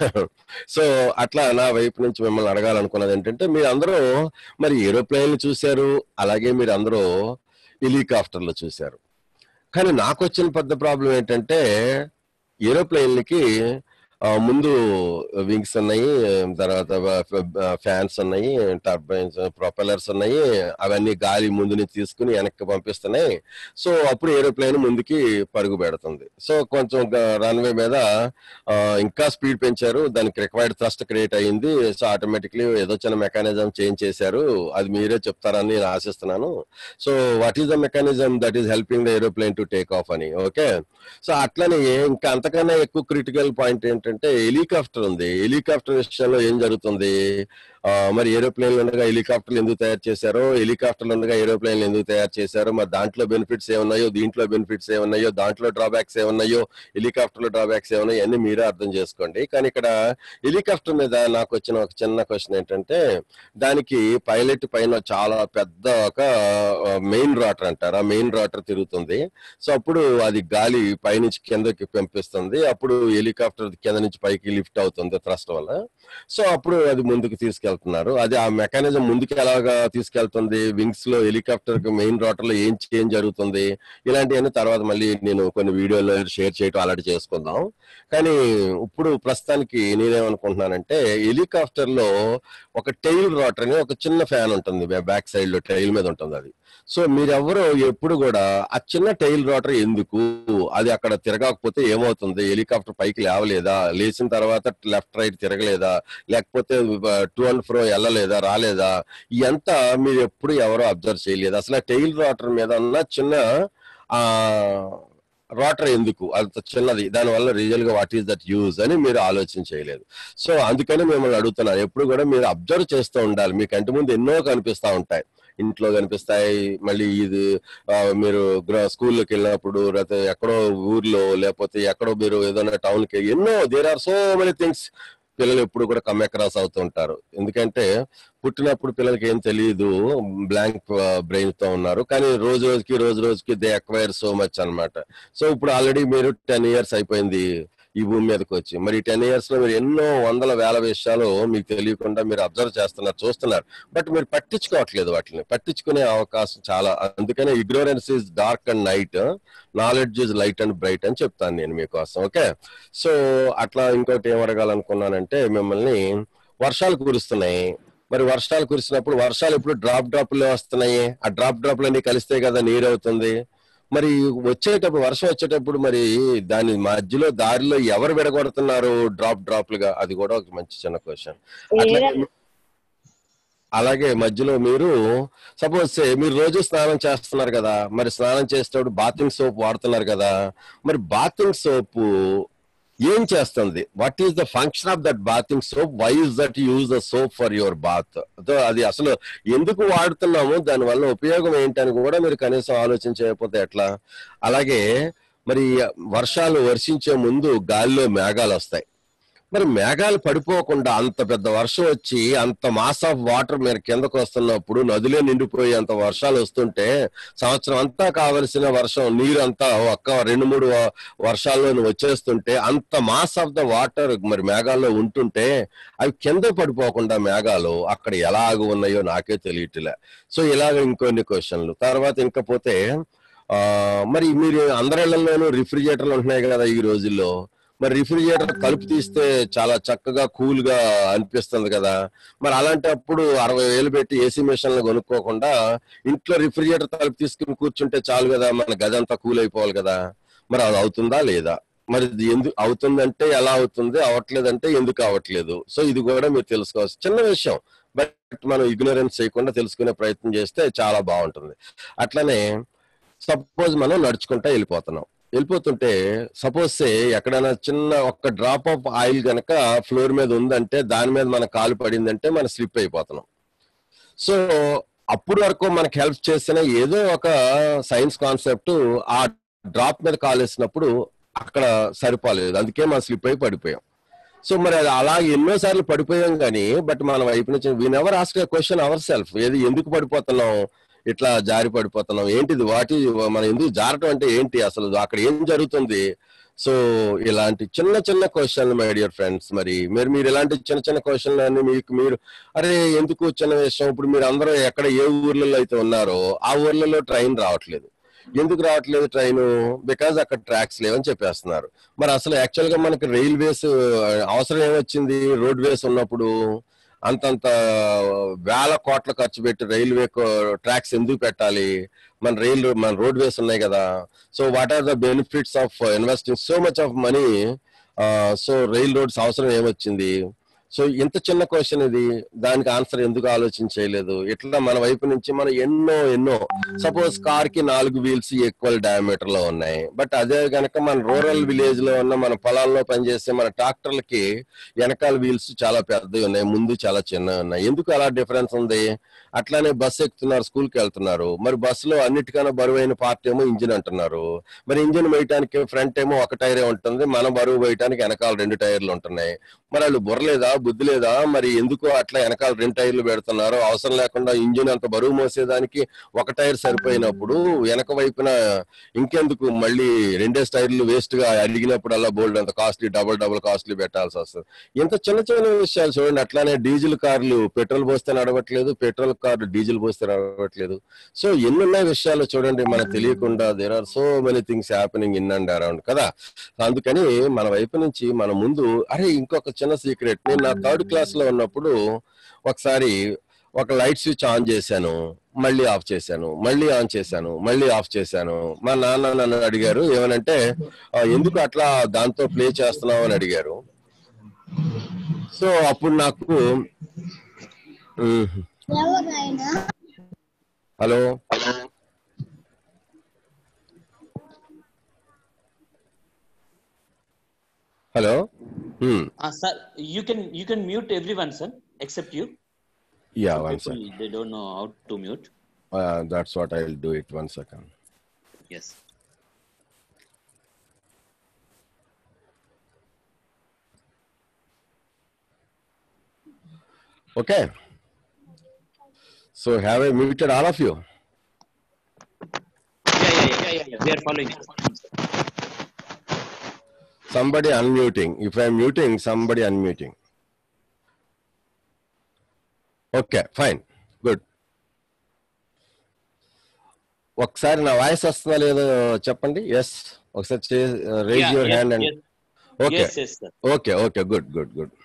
సో అట్లా నా వైపు నుంచి మిమ్మల్ని అడగాలనుకున్నది ఏంటంటే మీరు అందరూ మరి ఏరోప్లేన్లు చూశారు అలాగే మీరు అందరూ హెలికాప్టర్లు చూశారు కానీ నాకు వచ్చిన పెద్ద ప్రాబ్లం ఏంటంటే ఏరోప్లేన్లకి ఆ, ముందు వింగ్స్ ఉన్నాయి తర్వాత ఫ్యాన్స్ ఉన్నాయి టర్బైన్స్ ప్రొపెలర్స్ ఉన్నాయి అవన్నీ గాలి ముందు నుంచి తీసుకుని వెనక్కి పంపిస్తున్నాయి సో అప్పుడు ఏరోప్లేన్ ముందుకి పరుగు పెడుతుంది సో కొంచెం రన్వే మీద ఆ, ఇంకా స్పీడ్ పెంచారు దానికి రిక్వైర్డ్ థ్రస్ట్ క్రియేట్ అయ్యింది సో ఆటోమేటిక్లీ ఏదో చిన్న మెకానిజం చేంజ్ చేశారు అది మీరే చెప్తారని నేను ఆశిస్తున్నాను so what is the mechanism that is helping the aeroplane to take off అని ఓకే సో అట్లనే ఇంకా అంతకన్నా ఎక్కువ క్రిటికల్ పాయింట్ ఏంటంటే హెలికాప్టర్ ఉంది హెలికాప్టర్ విషయంలో ఏం జరుగుతుంది ఆ, మరి ఏరోప్లేన్లు ఉండగా హెలికాప్టర్లు ఎందుకు తయారు చేశారో హెలికాప్టర్లు ఉండగా ఏరోప్లేన్లు ఎందుకు తయారు చేశారో మరి దాంట్లో బెనిఫిట్స్ ఏమున్నాయో దీంట్లో బెనిఫిట్స్ ఏమున్నాయో దాంట్లో డ్రాబ్యాక్స్ ఏమున్నాయో హెలికాప్టర్ లో డ్రాబ్యాక్స్ ఏమున్నాయో అన్ని మీరే అర్థం చేసుకోండి కానీ ఇక్కడ హెలికాప్టర్ మీద నాకు వచ్చిన ఒక చిన్న క్వశ్చన్ ఏంటంటే దానికి పైలట్ పైన చాలా పెద్ద ఒక మెయిన్ రాటర్ అంటారు ఆ మెయిన్ రాటర్ తిరుగుతుంది సో అప్పుడు అది గాలి పైనుంచి కిందకి పంపిస్తుంది అప్పుడు హెలికాప్టర్ కింద నుంచి పైకి లిఫ్ట్ అవుతుంది థ్రస్ట్ వల్ల సో అప్పుడు అది ముందుకు తీసుకెళ్తున్నారు అది ఆ మెకానిజం ముందుకు ఎలాగా తీసుకెళ్తుంది వింగ్స్ లో హెలికాప్టర్ మెయిన్ రాటర్ లో ఏం చేంజ్ జరుగుతుంది ఇలాంటివన్నీ తర్వాత మళ్ళీ నేను కొన్ని వీడియోలో షేర్ చేయటం అలాంటి చేసుకుందాం కానీ ఇప్పుడు ప్రస్తుతానికి నేనేమనుకుంటున్నానంటే హెలికాప్టర్ లో ఒక టైల్ రాటర్ అని ఒక చిన్న ఫ్యాన్ ఉంటుంది బ్యాక్ సైడ్ లో టైల్ మీద ఉంటుంది అది సో మీరెవరు ఎప్పుడు కూడా ఆ చిన్న టైల్ రోటర్ ఎందుకు అది అక్కడ తిరగకపోతే ఏమవుతుంది హెలికాప్టర్ పైకి లేవలేదా లేచిన తర్వాత లెఫ్ట్ రైట్ తిరగలేదా లేకపోతే టూ అండ్ ఫ్రో వెళ్ళలేదా రాలేదా ఇదంతా మీరు ఎప్పుడు ఎవరో అబ్జర్వ్ చేయలేదు అసలు ఆ టైల్ రోటర్ మీద ఉన్న చిన్న ఆ రోటర్ ఎందుకు అంత చిన్నది దానివల్ల రియల్ గా వాట్ ఈస్ దట్ యూజ్ అని మీరు ఆలోచన చేయలేదు సో అందుకని మిమ్మల్ని అడుగుతున్నాను ఎప్పుడు కూడా మీరు అబ్జర్వ్ చేస్తూ ఉండాలి మీ కంటి ముందు ఎన్నో కనిపిస్తా ఉంటాయి ఇంట్లో కనిపిస్తాయి మళ్ళీ ఇది ఆ, మీరు స్కూల్లోకి వెళ్ళినప్పుడు లేకపోతే ఎక్కడో ఊర్లో లేకపోతే ఎక్కడో మీరు ఏదైనా టౌన్ కి ఎన్నో there are so many things పిల్లలు ఎప్పుడు కూడా కమ్ అక్రాస్ అవుతూ ఉంటారు ఎందుకంటే పుట్టినప్పుడు పిల్లలకి ఏం తెలియదు బ్లాంక్ బ్రెయిన్ తో ఉన్నారు కానీ రోజు రోజుకి రోజు రోజుకి దే అక్వైర్ సో మచ్ అన్నమాట సో ఇప్పుడు ఆల్రెడీ మీరు టెన్ ఇయర్స్ అయిపోయింది ఈ భూమి మీదకి వచ్చి మరి టెన్ ఇయర్స్ లో మీరు ఎన్నో వందల వేల విషయాలు మీకు తెలియకుండా మీరు అబ్జర్వ్ చేస్తున్నారు చూస్తున్నారు బట్ మీరు పట్టించుకోవట్లేదు వాటిని పట్టించుకునే అవకాశం చాలా అందుకనే ignorance is dark and night knowledge is light and bright అని చెప్తాను నేను మీకోసం ఓకే సో అట్లా ఇంకోటి ఏం అడగాలనుకున్నానంటే మిమ్మల్ని వర్షాలు కురుస్తున్నాయి మరి వర్షాలు కురిసినప్పుడు వర్షాలు ఇప్పుడు డ్రాప్ డ్రాప్లు వస్తున్నాయి ఆ డ్రాప్ డ్రాప్లు అన్ని కలిస్తే కదా నీరు అవుతుంది మరి వచ్చేటప్పుడు వర్షం వచ్చేటప్పుడు మరి దాని మధ్యలో దారిలో ఎవరు విడగొడుతున్నారు డ్రాప్ డ్రాప్లుగా అది కూడా ఒక మంచి చిన్న క్వశ్చన్ అట్లాగే అలాగే మధ్యలో మీరు సపోజ్ మీరు రోజు స్నానం చేస్తున్నారు కదా మరి స్నానం చేసేటప్పుడు బాతింగ్ సోప్ వాడుతున్నారు కదా మరి బాతింగ్ సోప్ ఏం చేస్తుంది what is the function of that bathing soap why is that use the soap for your bath అది అసలు ఎందుకు వాడుతున్నాము దాని వల్ల ఉపయోగం ఏంటని కూడా మీరు కనీసం ఆలోచన చేయకపోతే ఎట్లా అలాగే మరి వర్షాలు వర్షించే ముందు గాలిలో మేఘాలు వస్తాయి మరి మేఘాలు పడిపోకుండా అంత పెద్ద వర్షం వచ్చి అంత మాస్ ఆఫ్ వాటర్ మీరు కిందకు వస్తున్నప్పుడు నదిలో నిండిపోయి అంత వర్షాలు వస్తుంటే సంవత్సరం అంతా కావలసిన వర్షం నీరు అంతా ఒక్క రెండు మూడు వ- వర్షాల్లో వచ్చేస్తుంటే అంత మాస్ ఆఫ్ ద వాటర్ మరి మేఘాల్లో ఉంటుంటే అవి కింద పడిపోకుండా మేఘాలు అక్కడ ఎలా ఆగి ఉన్నాయో నాకే తెలియట్లే సో ఇలాగ ఇంకొన్ని క్వశ్చన్లు తర్వాత ఇంకా పోతే ఆ మరి మీరు అందరిళ్లలోనూ రిఫ్రిజిరేటర్లు ఉంటున్నాయి కదా ఈ రోజుల్లో మరి రిఫ్రిజిరేటర్ తలుపు తీస్తే చాలా చక్కగా కూల్ గా అనిపిస్తుంది కదా మరి అలాంటప్పుడు అరవై వేలు పెట్టి ఏసీ మిషన్లు కొనుక్కోకుండా ఇంట్లో రిఫ్రిజిరేటర్ తలుపు తీసుకుని కూర్చుంటే చాలు కదా మన గది అంతా కూల్ అయిపోవాలి కదా మరి అది అవుతుందా లేదా మరి ఇది ఎందుకు అవుతుందంటే ఎలా అవుతుంది అవట్లేదంటే ఎందుకు అవట్లేదు సో ఇది కూడా మీరు తెలుసుకోవచ్చు చిన్న విషయం బట్ మనం ఇగ్నోరెన్స్ చేయకుండా తెలుసుకునే ప్రయత్నం చేస్తే చాలా బాగుంటుంది అట్లనే సపోజ్ మనం నడుచుకుంటా వెళ్ళిపోతున్నాం వెళ్ళిపోతుంటే సపోజ్ సే ఎక్కడైనా చిన్న ఒక్క డ్రాప్ ఆఫ్ ఆయిల్ గనక ఫ్లోర్ మీద ఉందంటే దాని మీద మన కాలు పడిందంటే మనం స్లిప్ అయిపోతున్నాం సో అప్పుడు వరకు మనకి హెల్ప్ చేసిన ఏదో ఒక సైన్స్ కాన్సెప్ట్ ఆ డ్రాప్ మీద కాలు వేసినప్పుడు అక్కడ సరిపోలేదు అందుకే మనం స్లిప్ అయి పడిపోయాం సో మరి అది అలా ఎన్నోసార్లు పడిపోయాం కానీ బట్ మన వైపు నుంచి we never ask question ourself ఏది ఎందుకు పడిపోతున్నాం ఇట్లా జారి పడిపోతున్నాం ఏంటిది వాటి మనం ఎందుకు జారటం అంటే ఏంటి అసలు అక్కడ ఏం జరుగుతుంది సో ఇలాంటి చిన్న చిన్న క్వశ్చన్లు మై డియర్ ఫ్రెండ్స్ మరి మీరు మీరు ఇలాంటి చిన్న చిన్న క్వశ్చన్లు అన్ని మీకు మీరు అరే ఎందుకు చిన్న విషయం ఇప్పుడు మీరు అందరూ ఎక్కడ ఏ ఊర్లలో అయితే ఉన్నారో ఆ ఊర్లలో ట్రైన్ రావట్లేదు ఎందుకు రావట్లేదు ట్రైన్ బికాజ్ అక్కడ ట్రాక్స్ లేవని చెప్పేస్తున్నారు మరి అసలు యాక్చువల్ గా మనకి రైల్వేస్ అవసరం ఏమొచ్చింది రోడ్ వేస్ ఉన్నప్పుడు అంతంత వేల కోట్ల ఖర్చు పెట్టి రైల్వే ట్రాక్స్ ఎందుకు పెట్టాలి మన రైల్ మన రోడ్ వేస్ ఉన్నాయి కదా so what are the benefits of investing so much of money so railroads అవసరం ఏమొచ్చింది సో ఇంత చిన్న క్వశ్చన్ ఇది దానికి ఆన్సర్ ఎందుకు ఆలోచన చేయలేదు ఇట్లా మన వైపు నుంచి మనం ఎన్నో ఎన్నో సపోజ్ కార్ కి నాలుగు వీల్స్ ఈక్వల్ డయామీటర్ లో ఉన్నాయి బట్ అదే గనక మన రూరల్ విలేజ్ లో ఉన్న మన పొలాల్లో పనిచేసే మన ట్రాక్టర్లకి వెనకాల వీల్స్ చాలా పెద్దవి ఉన్నాయి ముందు చాలా చిన్నవి ఉన్నాయి ఎందుకు అలా డిఫరెన్స్ ఉంది అట్లానే బస్సు ఎక్కుతున్నారు స్కూల్ కి వెళ్తున్నారు మరి బస్సులో అన్నిటికన్నా బరువైన పార్ట్ ఏమో ఇంజిన్ అంటున్నారు మరి ఇంజిన్ వేయటానికి ఫ్రంట్ ఏమో ఒక టైరే ఉంటుంది మన బరువు వేయటానికి వెనకాల రెండు టైర్లు ఉంటున్నాయి మరి వాళ్ళు బుర్రలేదా బుద్ధి లేదా మరి ఎందుకు అట్లా వెనకాల రెండు టైర్లు పెడుతున్నారు అవసరం లేకుండా ఇంజిన్ అంత బరువు మోసేదానికి ఒక టైర్ సరిపోయినప్పుడు వెనక వైపున ఇంకెందుకు మళ్ళీ రెండే టైర్లు వేస్ట్ గా అడిగినప్పుడు అలా బోల్డ్ అంత కాస్ట్లీ డబుల్ డబుల్ కాస్ట్లీ పెట్టాల్సి వస్తుంది ఇంత చిన్న చిన్న విషయాలు చూడండి అట్లానే డీజిల్ కార్లు పెట్రోల్ పోస్తే నడవట్లేదు పెట్రోల్ కార్లు డీజిల్ పోస్తే నడవట్లేదు సో ఎన్నున్నాయి విషయాలు చూడండి మనకు తెలియకుండా there are so many things happening in and around కదా అందుకని మన వైపు నుంచి మన ముందు అరే ఇంకొక చిన్న సీక్రెట్ నేను నా థర్డ్ క్లాస్ లో ఉన్నప్పుడు ఒకసారి ఒక లైట్ స్విచ్ ఆన్ చేశాను మళ్ళీ ఆఫ్ చేశాను మళ్ళీ ఆన్ చేశాను మళ్ళీ ఆఫ్ చేశాను మా నాన్న నన్ను అడిగారు ఏమనంటే "ఆ, ఎందుకు అట్లా దాంతో ప్లే చేస్తున్నావు అని అడిగారు సో అప్పుడు నాకు "ఉమ్, ఎవరైనా hello hello um, Uh, sir, you can you can mute everyone, sir, except you. Yeah Some one people, second they don't know how to mute. That's what I will do it one second Yes. Okay so have I muted all of you Yeah, yeah, yeah, yeah, yeah. We are following. it. somebody unmuting. If I'm muting, somebody unmuting. Okay, fine. Good. ఒకసారి నా వాయిస్ వస్తుందా లేదో చెప్పండి ఎస్ ఒకసారి raise Yeah, your yes, hand and yes. Okay Yes, yes, sir. Okay okay good good good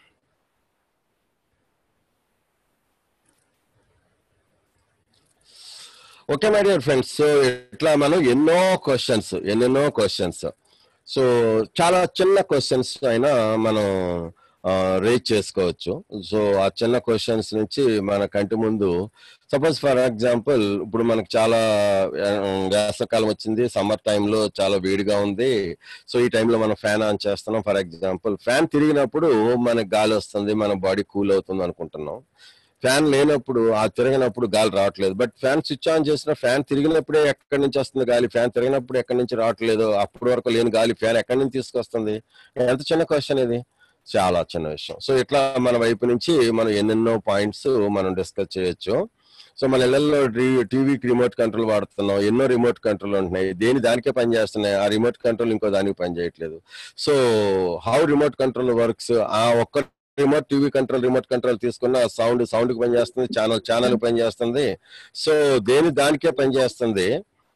okay my dear friends so ఇట్లా మనం ఎన్నో క్వశ్చన్స్ ఎన్నెన్నో క్వశ్చన్స్ సో చాలా చిన్న క్వశ్చన్స్ అయినా మనం రేజ్ చేసుకోవచ్చు సో ఆ చిన్న క్వశ్చన్స్ నుంచి మన కంటి ముందు సపోజ్ ఫర్ ఎగ్జాంపుల్ ఇప్పుడు మనకు చాలా ఆ, వేసవకాలం వచ్చింది సమ్మర్ టైంలో చాలా వేడిగా ఉంది సో ఈ టైంలో మనం ఫ్యాన్ ఆన్ చేస్తున్నాం ఫర్ ఎగ్జాంపుల్ ఫ్యాన్ తిరిగినప్పుడు మనకు గాలి వస్తుంది మన బాడీ కూల్ అవుతుంది అనుకుంటున్నాం ఫ్యాన్ లేనప్పుడు ఆ తిరగనప్పుడు గాలి రావట్లేదు బట్ ఫ్యాన్ స్విచ్ ఆన్ చేసిన ఫ్యాన్ తిరిగినప్పుడే ఎక్కడి నుంచి వస్తుంది గాలి ఫ్యాన్ తిరిగినప్పుడు ఎక్కడి నుంచి రావట్లేదు అప్పటి వరకు లేని గాలి ఫ్యాన్ ఎక్కడి నుంచి తీసుకొస్తుంది ఎంత చిన్న క్వశ్చన్ ఇది చాలా చిన్న విషయం సో ఇట్లా మన వైపు నుంచి మనం ఎన్నెన్నో పాయింట్స్ మనం డిస్కస్ చేయొచ్చు సో మన ఇళ్లలో టీవీకి రిమోట్ కంట్రోల్ వాడుతున్నాం ఎన్నో రిమోట్ కంట్రోల్ ఉంటున్నాయి దేని దానికే పనిచేస్తున్నాయి ఆ రిమోట్ కంట్రోల్ ఇంకో దానికి పనిచేయట్లేదు so how remote control works ఆ ఒక్క remote TV control remote control తీసుకున్న సౌండ్ సౌండ్ కి పనిచేస్తుంది ఛానల్ ఛానల్ పనిచేస్తుంది సో దేని దానికే పనిచేస్తుంది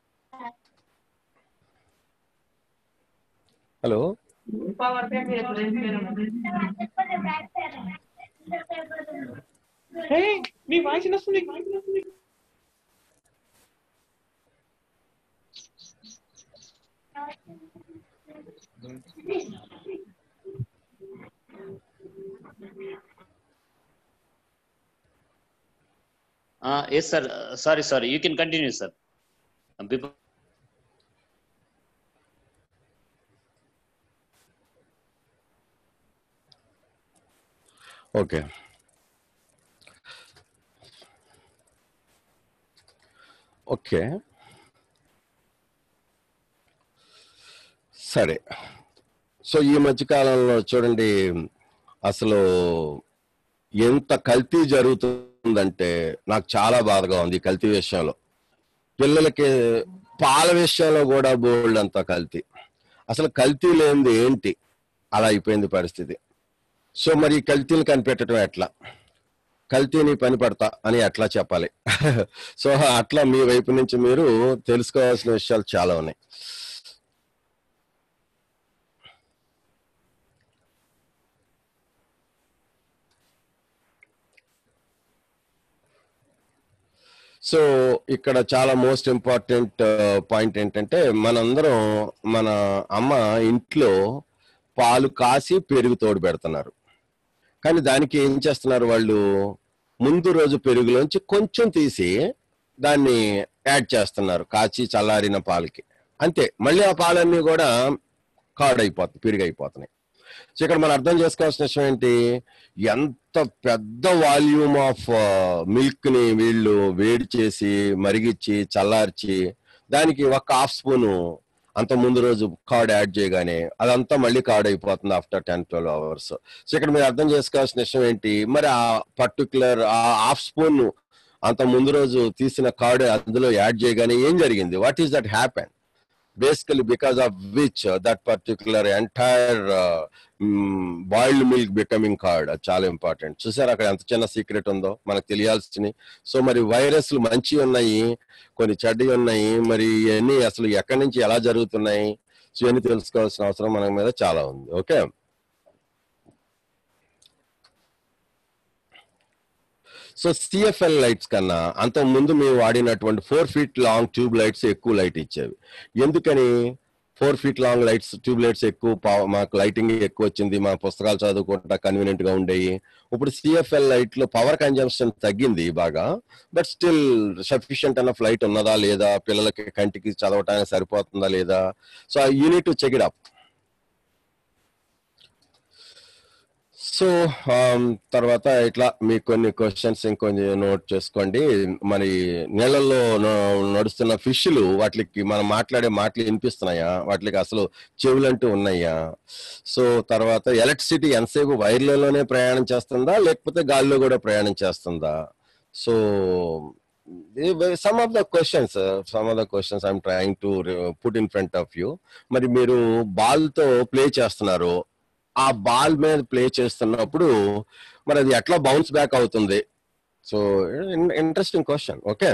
హలో మీ వాయిస్ వస్తుంది Uh, yes, sir. Uh, sorry, sorry. You can continue, sir. Um, people, okay okay సరే సో ఈ మధ్య కాలంలో చూడండి అసలు ఎంత కల్తీ జరుగుతుందంటే నాకు చాలా బాధగా ఉంది ఈ కల్తీ విషయంలో పిల్లలకి పాల విషయంలో కూడా బోల్డ్ అంత కల్తీ అసలు కల్తీ లేనిది ఏంటి అలా అయిపోయింది పరిస్థితి సో మరి ఈ కల్తీని కనిపెట్టడం ఎట్లా కల్తీని పని పడతా అని ఎట్లా చెప్పాలి సో అట్లా మీ వైపు నుంచి మీరు తెలుసుకోవాల్సిన విషయాలు చాలా ఉన్నాయి సో ఇక్కడ చాలా మోస్ట్ ఇంపార్టెంట్ పాయింట్ ఏంటంటే మనందరం మన అమ్మ ఇంట్లో పాలు కాసి పెరుగు తోడు పెడుతున్నారు కానీ దానికి ఏం చేస్తున్నారు వాళ్ళు ముందు రోజు పెరుగులోంచి కొంచెం తీసి దాన్ని యాడ్ చేస్తున్నారు కాచి చల్లారిన పాలకి అంతే మళ్ళీ ఆ పాలన్నీ కూడా కార్డ్ అయిపోతాయి పెరుగు అయిపోతున్నాయి సో ఇక్కడ మనం అర్థం చేసుకోవాల్సిన విషయం ఏంటి ఎంత పెద్ద వాల్యూమ్ ఆఫ్ మిల్క్ ని వీళ్ళు వేడి చేసి మరిగిచ్చి చల్లార్చి దానికి ఒక హాఫ్ స్పూను అంత ముందు రోజు కార్డ్ యాడ్ చేయగానే అదంతా మళ్ళీ కార్డ్ అయిపోతుంది after ten twelve hours so ఇక్కడ మీరు అర్థం చేసుకోవాల్సిన విషయం ఏంటి మరి ఆ పర్టికులర్ ఆ హాఫ్ స్పూన్ అంత ముందు రోజు తీసిన కార్డ్ అందులో యాడ్ చేయగానే ఏం జరిగింది what is that happen basically because of which uh, that particular entire uh, mm, boiled milk becoming curd అది చాలా ఇంపార్టెంట్ చూసారు అక్కడ ఎంత చిన్న సీక్రెట్ ఉందో మనకు తెలియాల్సినవి సో మరి వైరస్లు మంచి ఉన్నాయి కొన్ని చెడ్డవి ఉన్నాయి మరి ఇవన్నీ అసలు ఎక్కడి నుంచి ఎలా జరుగుతున్నాయి సో ఇవన్నీ తెలుసుకోవాల్సిన అవసరం మన మీద చాలా ఉంది ఓకే సో సిఎఫ్ఎల్ లైట్స్ కన్నా అంత ముందు మేము వాడినటువంటి four feet long tube lights ఎక్కువ లైట్ ఇచ్చేవి ఎందుకని four feet long lights tube lights ఎక్కువ పా- మాకు లైటింగ్ ఎక్కువ వచ్చింది మా పుస్తకాలు చదువుకుంటా కన్వీనియంట్ గా ఉండేవి ఇప్పుడు సిఎఫ్ఎల్ లైట్ లో పవర్ కన్జంప్షన్ తగ్గింది బాగా బట్ స్టిల్ సఫిషియంట్ అన్న ఫ్లైట్ ఉన్నదా లేదా పిల్లలకి కంటికి చదవటానికి సరిపోతుందా లేదా so you need to check it up so తర్వాత ఇట్లా మీకు కొన్ని క్వశ్చన్స్ ఇంకొంచెం నోట్ చేసుకోండి మరి నీళ్ళల్లో న- నడుస్తున్న ఫిష్లు వాటికి మనం మాట్లాడే మాటలు వినిపిస్తున్నాయా వాటికి అసలు చెవులంటూ ఉన్నాయా సో తర్వాత ఎలక్ట్రిసిటీ ఎంతసేపు వైర్లలోనే ప్రయాణం చేస్తుందా లేకపోతే గాల్లో కూడా ప్రయాణం చేస్తుందా so some of the questions some of the questions I'm trying to put in front of you మరి మీరు బాల్ తో ప్లే చేస్తున్నారు ఆ బాల్ మీద ప్లే చేస్తున్నప్పుడు మరి అది ఎట్లా బౌన్స్ బ్యాక్ అవుతుంది so interesting question okay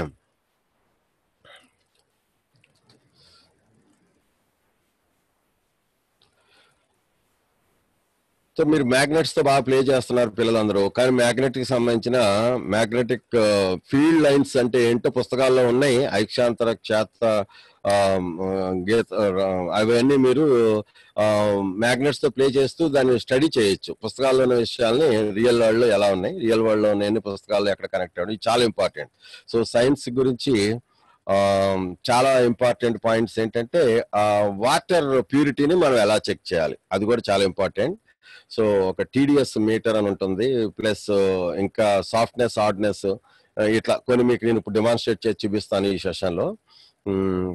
so మీరు మ్యాగ్నెట్స్ తో బాగా ప్లే చేస్తున్నారు పిల్లలందరూ కానీ మ్యాగ్నెట్ కి సంబంధించిన మ్యాగ్నెటిక్ ఫీల్డ్ లైన్స్ అంటే ఏంటో పుస్తకాల్లో ఉన్నాయి ఐక్షాంతర క్షేత్ర ఆ, గీత అవన్నీ మీరు మ్యాగ్నెట్స్ తో ప్లే చేస్తూ దాన్ని స్టడీ చేయొచ్చు పుస్తకాల్లో ఉన్న విషయాల్ని రియల్ వరల్డ్ లో ఎలా ఉన్నాయి రియల్ వరల్డ్ లో ఉన్న పుస్తకాల్లో ఎక్కడ కనెక్ట్ అవ్వడం ఇది చాలా ఇంపార్టెంట్ సో సైన్స్ గురించి ఆ, చాలా ఇంపార్టెంట్ పాయింట్స్ ఏంటంటే వాటర్ ప్యూరిటీని మనం ఎలా చెక్ చేయాలి అది కూడా చాలా ఇంపార్టెంట్ సో ఒక టీడీఎస్ మీటర్ అని ఉంటుంది ప్లస్ ఇంకా సాఫ్ట్నెస్ హార్డ్నెస్ ఇట్లా కొన్ని మీకు నేను ఇప్పుడు డెమాన్స్ట్రేట్ చేసి చూపిస్తాను ఈ సెషన్ లో మ్మ్.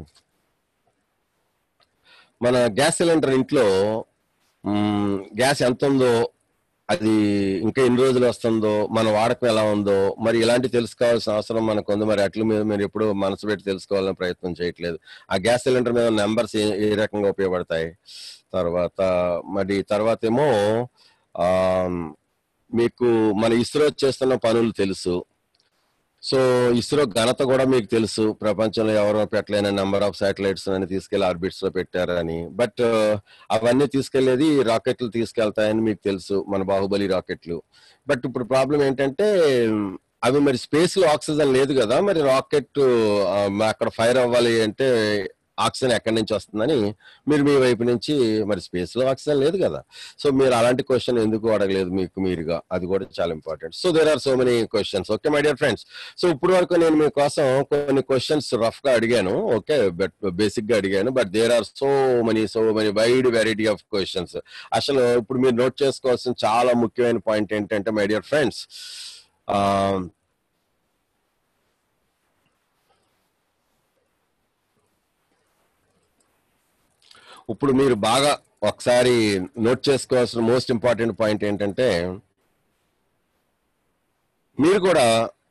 మన గ్యాస్ సిలిండర్ ఇంట్లో మ్మ్, గ్యాస్ ఎంత ఉందో అది ఇంకా ఎన్ని రోజులు వస్తుందో మన వాడకం ఎలా ఉందో మరి ఇలాంటి తెలుసుకోవాల్సిన అవసరం మనకు ఉంది మరి అట్ల మీద మీరు ఎప్పుడు మనసు పెట్టి తెలుసుకోవాలని ప్రయత్నం చేయట్లేదు ఆ గ్యాస్ సిలిండర్ మీద నెంబర్స్ ఏ ఏ రకంగా ఉపయోగపడతాయి తర్వాత మరి తర్వాత ఏమో ఆ మీకు మన ఇస్రో చేస్తున్న పనులు తెలుసు సో ఇస్రో ఘనత కూడా మీకు తెలుసు ప్రపంచంలో ఎవరో పెట్టలేని నెంబర్ ఆఫ్ శాటిలైట్స్ అని తీసుకెళ్లి ఆర్బిట్స్ లో పెట్టారని బట్ అవన్నీ తీసుకెళ్లేది రాకెట్లు తీసుకెళ్తాయని మీకు తెలుసు మన బాహుబలి రాకెట్లు బట్ ఇప్పుడు ప్రాబ్లం ఏంటంటే అవి మరి స్పేస్ లో ఆక్సిజన్ లేదు కదా మరి రాకెట్ అక్కడ ఫైర్ అవ్వాలి అంటే ఆక్సిజన్ ఎక్కడి నుంచి వస్తుందని మీరు మీ వైపు నుంచి మరి స్పేస్ లో ఆక్సిజన్ లేదు కదా సో మీరు అలాంటి క్వశ్చన్ ఎందుకు అడగలేదు మీకు మీరుగా అది కూడా చాలా important so there are so many questions okay my dear friends so ఇప్పుడు వరకు నేను మీకోసం కొన్ని క్వశ్చన్స్ రఫ్ గా అడిగాను ఓకే బట్ బేసిక్ గా అడిగాను but there are so many so many wide variety of questions అసలు ఇప్పుడు మీరు నోట్ చేసుకోవాల్సిన చాలా ముఖ్యమైన పాయింట్ ఏంటంటే మై డియర్ ఫ్రెండ్స్ ఇప్పుడు మీరు బాగా ఒకసారి నోట్ చేసుకోవాల్సిన మోస్ట్ ఇంపార్టెంట్ పాయింట్ ఏంటంటే మీరు కూడా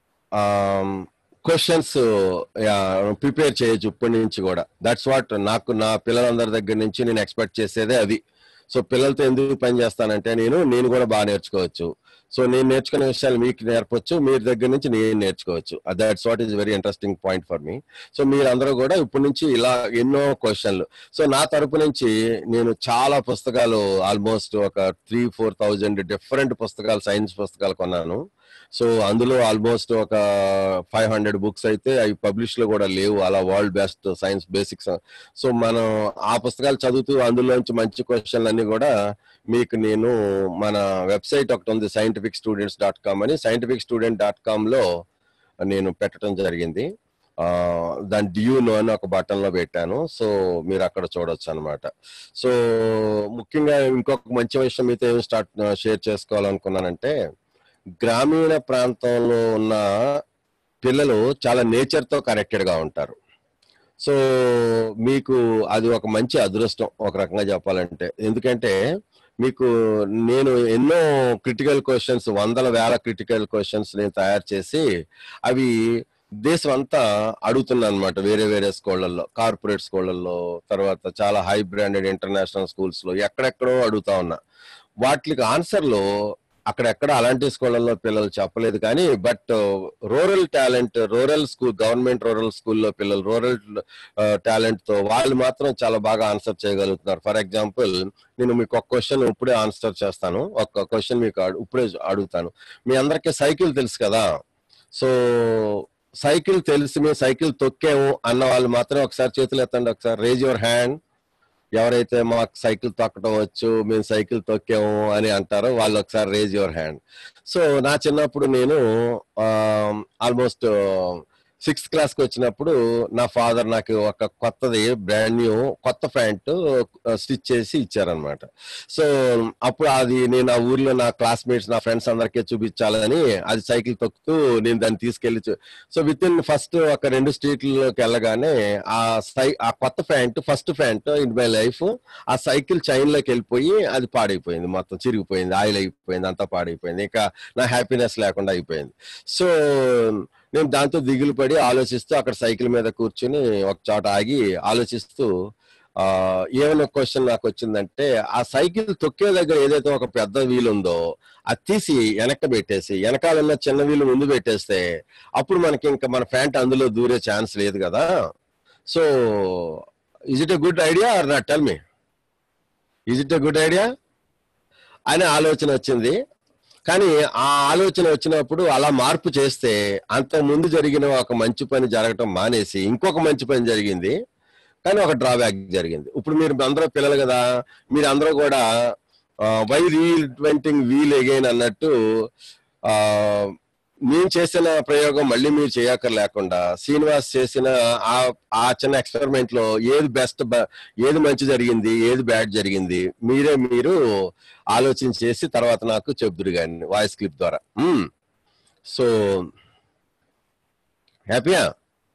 క్వశ్చన్స్ ప్రిపేర్ చేయొచ్చు ఇప్పటి నుంచి కూడా దట్స్ వాట్ నాకు నా పిల్లలందరి దగ్గర నుంచి నేను ఎక్స్పెక్ట్ చేసేదే అది సో పిల్లలతో ఎందుకు పని చేస్తానంటే నేను నేను కూడా బాగా నేర్చుకోవచ్చు సో నేను నేర్చుకునే విషయాలు మీకు నేర్పొచ్చు మీ దగ్గర నుంచి నేను నేర్చుకోవచ్చు that's what is very interesting point for me so మీరందరూ కూడా ఇప్పటి నుంచి ఇలా ఎన్నో క్వశ్చన్లు సో నా తరపు నుంచి నేను చాలా పుస్తకాలు ఆల్మోస్ట్ ఒక త్రీ ఫోర్ థౌజండ్ డిఫరెంట్ పుస్తకాలు సైన్స్ పుస్తకాలు కొన్నాను సో అందులో ఆల్మోస్ట్ ఒక ఫైవ్ హండ్రెడ్ బుక్స్ అయితే అవి పబ్లిష్ లో కూడా లేవు అలా world best science basics so మనం ఆ పుస్తకాలు చదువుతూ అందులోంచి మంచి క్వశ్చన్లు అన్ని కూడా మీకు నేను మన వెబ్సైట్ ఒకటి ఉంది సైంటిఫిక్ స్టూడెంట్స్ డాట్ కామ్ అని సైంటిఫిక్ స్టూడెంట్ డాట్ కామ్ లో నేను పెట్టడం జరిగింది ఆ, దాని డ్యూనో అని ఒక బటన్ లో పెట్టాను సో మీరు అక్కడ చూడొచ్చు అనమాట సో ముఖ్యంగా ఇంకొక మంచి విషయం మీతో ఏం స్టార్ట్ షేర్ చేసుకోవాలనుకున్నానంటే గ్రామీణ ప్రాంతంలో ఉన్న పిల్లలు చాలా నేచర్ తో కనెక్టెడ్ గా ఉంటారు సో మీకు అది ఒక మంచి అదృష్టం ఒక రకంగా చెప్పాలంటే ఎందుకంటే మీకు నేను ఎన్నో క్రిటికల్ క్వశ్చన్స్ వందల వేల క్రిటికల్ క్వశ్చన్స్ నేను తయారు చేసి అవి దేశం అంతా అడుగుతున్నా అనమాట వేరే వేరే స్కూళ్ళల్లో కార్పొరేట్ స్కూళ్ళల్లో తర్వాత చాలా హై బ్రాండెడ్ ఇంటర్నేషనల్ స్కూల్స్ లో ఎక్కడెక్కడో అడుగుతా ఉన్నా వాటికి ఆన్సర్లు అక్కడెక్కడ అలాంటి స్కూళ్ళల్లో పిల్లలు చెప్పలేదు కానీ but rural talent rural school government rural స్కూల్లో పిల్లలు రూరల్ టాలెంట్ తో వాళ్ళు మాత్రం చాలా బాగా ఆన్సర్ చేయగలుగుతున్నారు ఫర్ ఎగ్జాంపుల్ నేను మీకు ఒక క్వశ్చన్ ఇప్పుడే ఆన్సర్ చేస్తాను ఒక క్వశ్చన్ మీకు అడు- ఇప్పుడే అడుగుతాను మీ అందరికీ సైకిల్ తెలుసు కదా సో సైకిల్ తెలిసి మేము సైకిల్ తొక్కాము అన్న వాళ్ళు మాత్రం ఒకసారి చేతులు ఎత్తండి ఒకసారి రేజ్ యువర్ హ్యాండ్ ఎవరైతే మాకు సైకిల్ తొక్కడం వచ్చు మేము సైకిల్ తొక్కాము అని అంటారో వాళ్ళు ఒకసారి రేజ్ యువర్ హ్యాండ్ సో నా చిన్నప్పుడు నేను ఆల్మోస్ట్ సిక్స్త్ క్లాస్కి వచ్చినప్పుడు నా ఫాదర్ నాకు ఒక కొత్తది బ్రాండ్ న్యూ కొత్త ప్యాంట్ స్టిచ్ చేసి ఇచ్చారనమాట సో అప్పుడు అది నేను ఆ ఊర్లో నా క్లాస్మేట్స్ నా ఫ్రెండ్స్ అందరికీ చూపించాలని అది సైకిల్ తొక్కుతూ నేను దాన్ని తీసుకెళ్లి చూ- సో విత్ ఇన్ ఫస్ట్ ఒక రెండు స్ట్రీట్లలోకి వెళ్ళగానే ఆ సై ఆ కొత్త pant first pant in my life ఆ సైకిల్ చైన్ లోకి వెళ్ళిపోయి అది పాడైపోయింది మొత్తం చిరిగిపోయింది ఆయిల్ అయిపోయింది అంతా పాడైపోయింది ఇంకా నా హ్యాపీనెస్ లేకుండా అయిపోయింది సో నేను దాంతో దిగులు పడి ఆలోచిస్తూ అక్కడ సైకిల్ మీద కూర్చుని ఒక చోట ఆగి ఆలోచిస్తూ ఆ ఏమైనా క్వశ్చన్ నాకు వచ్చిందంటే ఆ సైకిల్ తొక్కే దగ్గర ఏదైతే ఒక పెద్ద వీల్ ఉందో అది తీసి వెనక్కి పెట్టేసి వెనకాల ఉన్న చిన్న వీలు ముందు పెట్టేస్తే అప్పుడు మనకి ఇంకా మన ప్యాంట్ అందులో దూరే ఛాన్స్ లేదు కదా so is it a good idea or not tell me is it a good idea అనే ఆలోచన వచ్చింది కానీ ఆ ఆలోచన వచ్చినప్పుడు అలా మార్పు చేస్తే అంత ముందు జరిగిన ఒక మంచి పని జరగటం మానేసి ఇంకొక మంచి పని జరిగింది కానీ ఒక డ్రాబ్యాక్ జరిగింది ఇప్పుడు మీరు అందరూ పిల్లలు కదా మీరు అందరూ కూడా వై రీఇన్వెంటింగ్ వీల్ అగైన్ అన్నట్టు ఆ నేను చేసిన ప్రయోగం మళ్ళీ మీరు చేయక్కర్ లేకుండా శ్రీనివాస్ చేసిన ఆ ఆ చిన్న ఎక్స్పెరిమెంట్ లో ఏది బెస్ట్ ఏది మంచి జరిగింది ఏది బ్యాడ్ జరిగింది మీరే మీరు ఆలోచన చేసి తర్వాత నాకు చెబుదురు కానీ వాయిస్ క్లిప్ ద్వారా సో హ్యాపీయా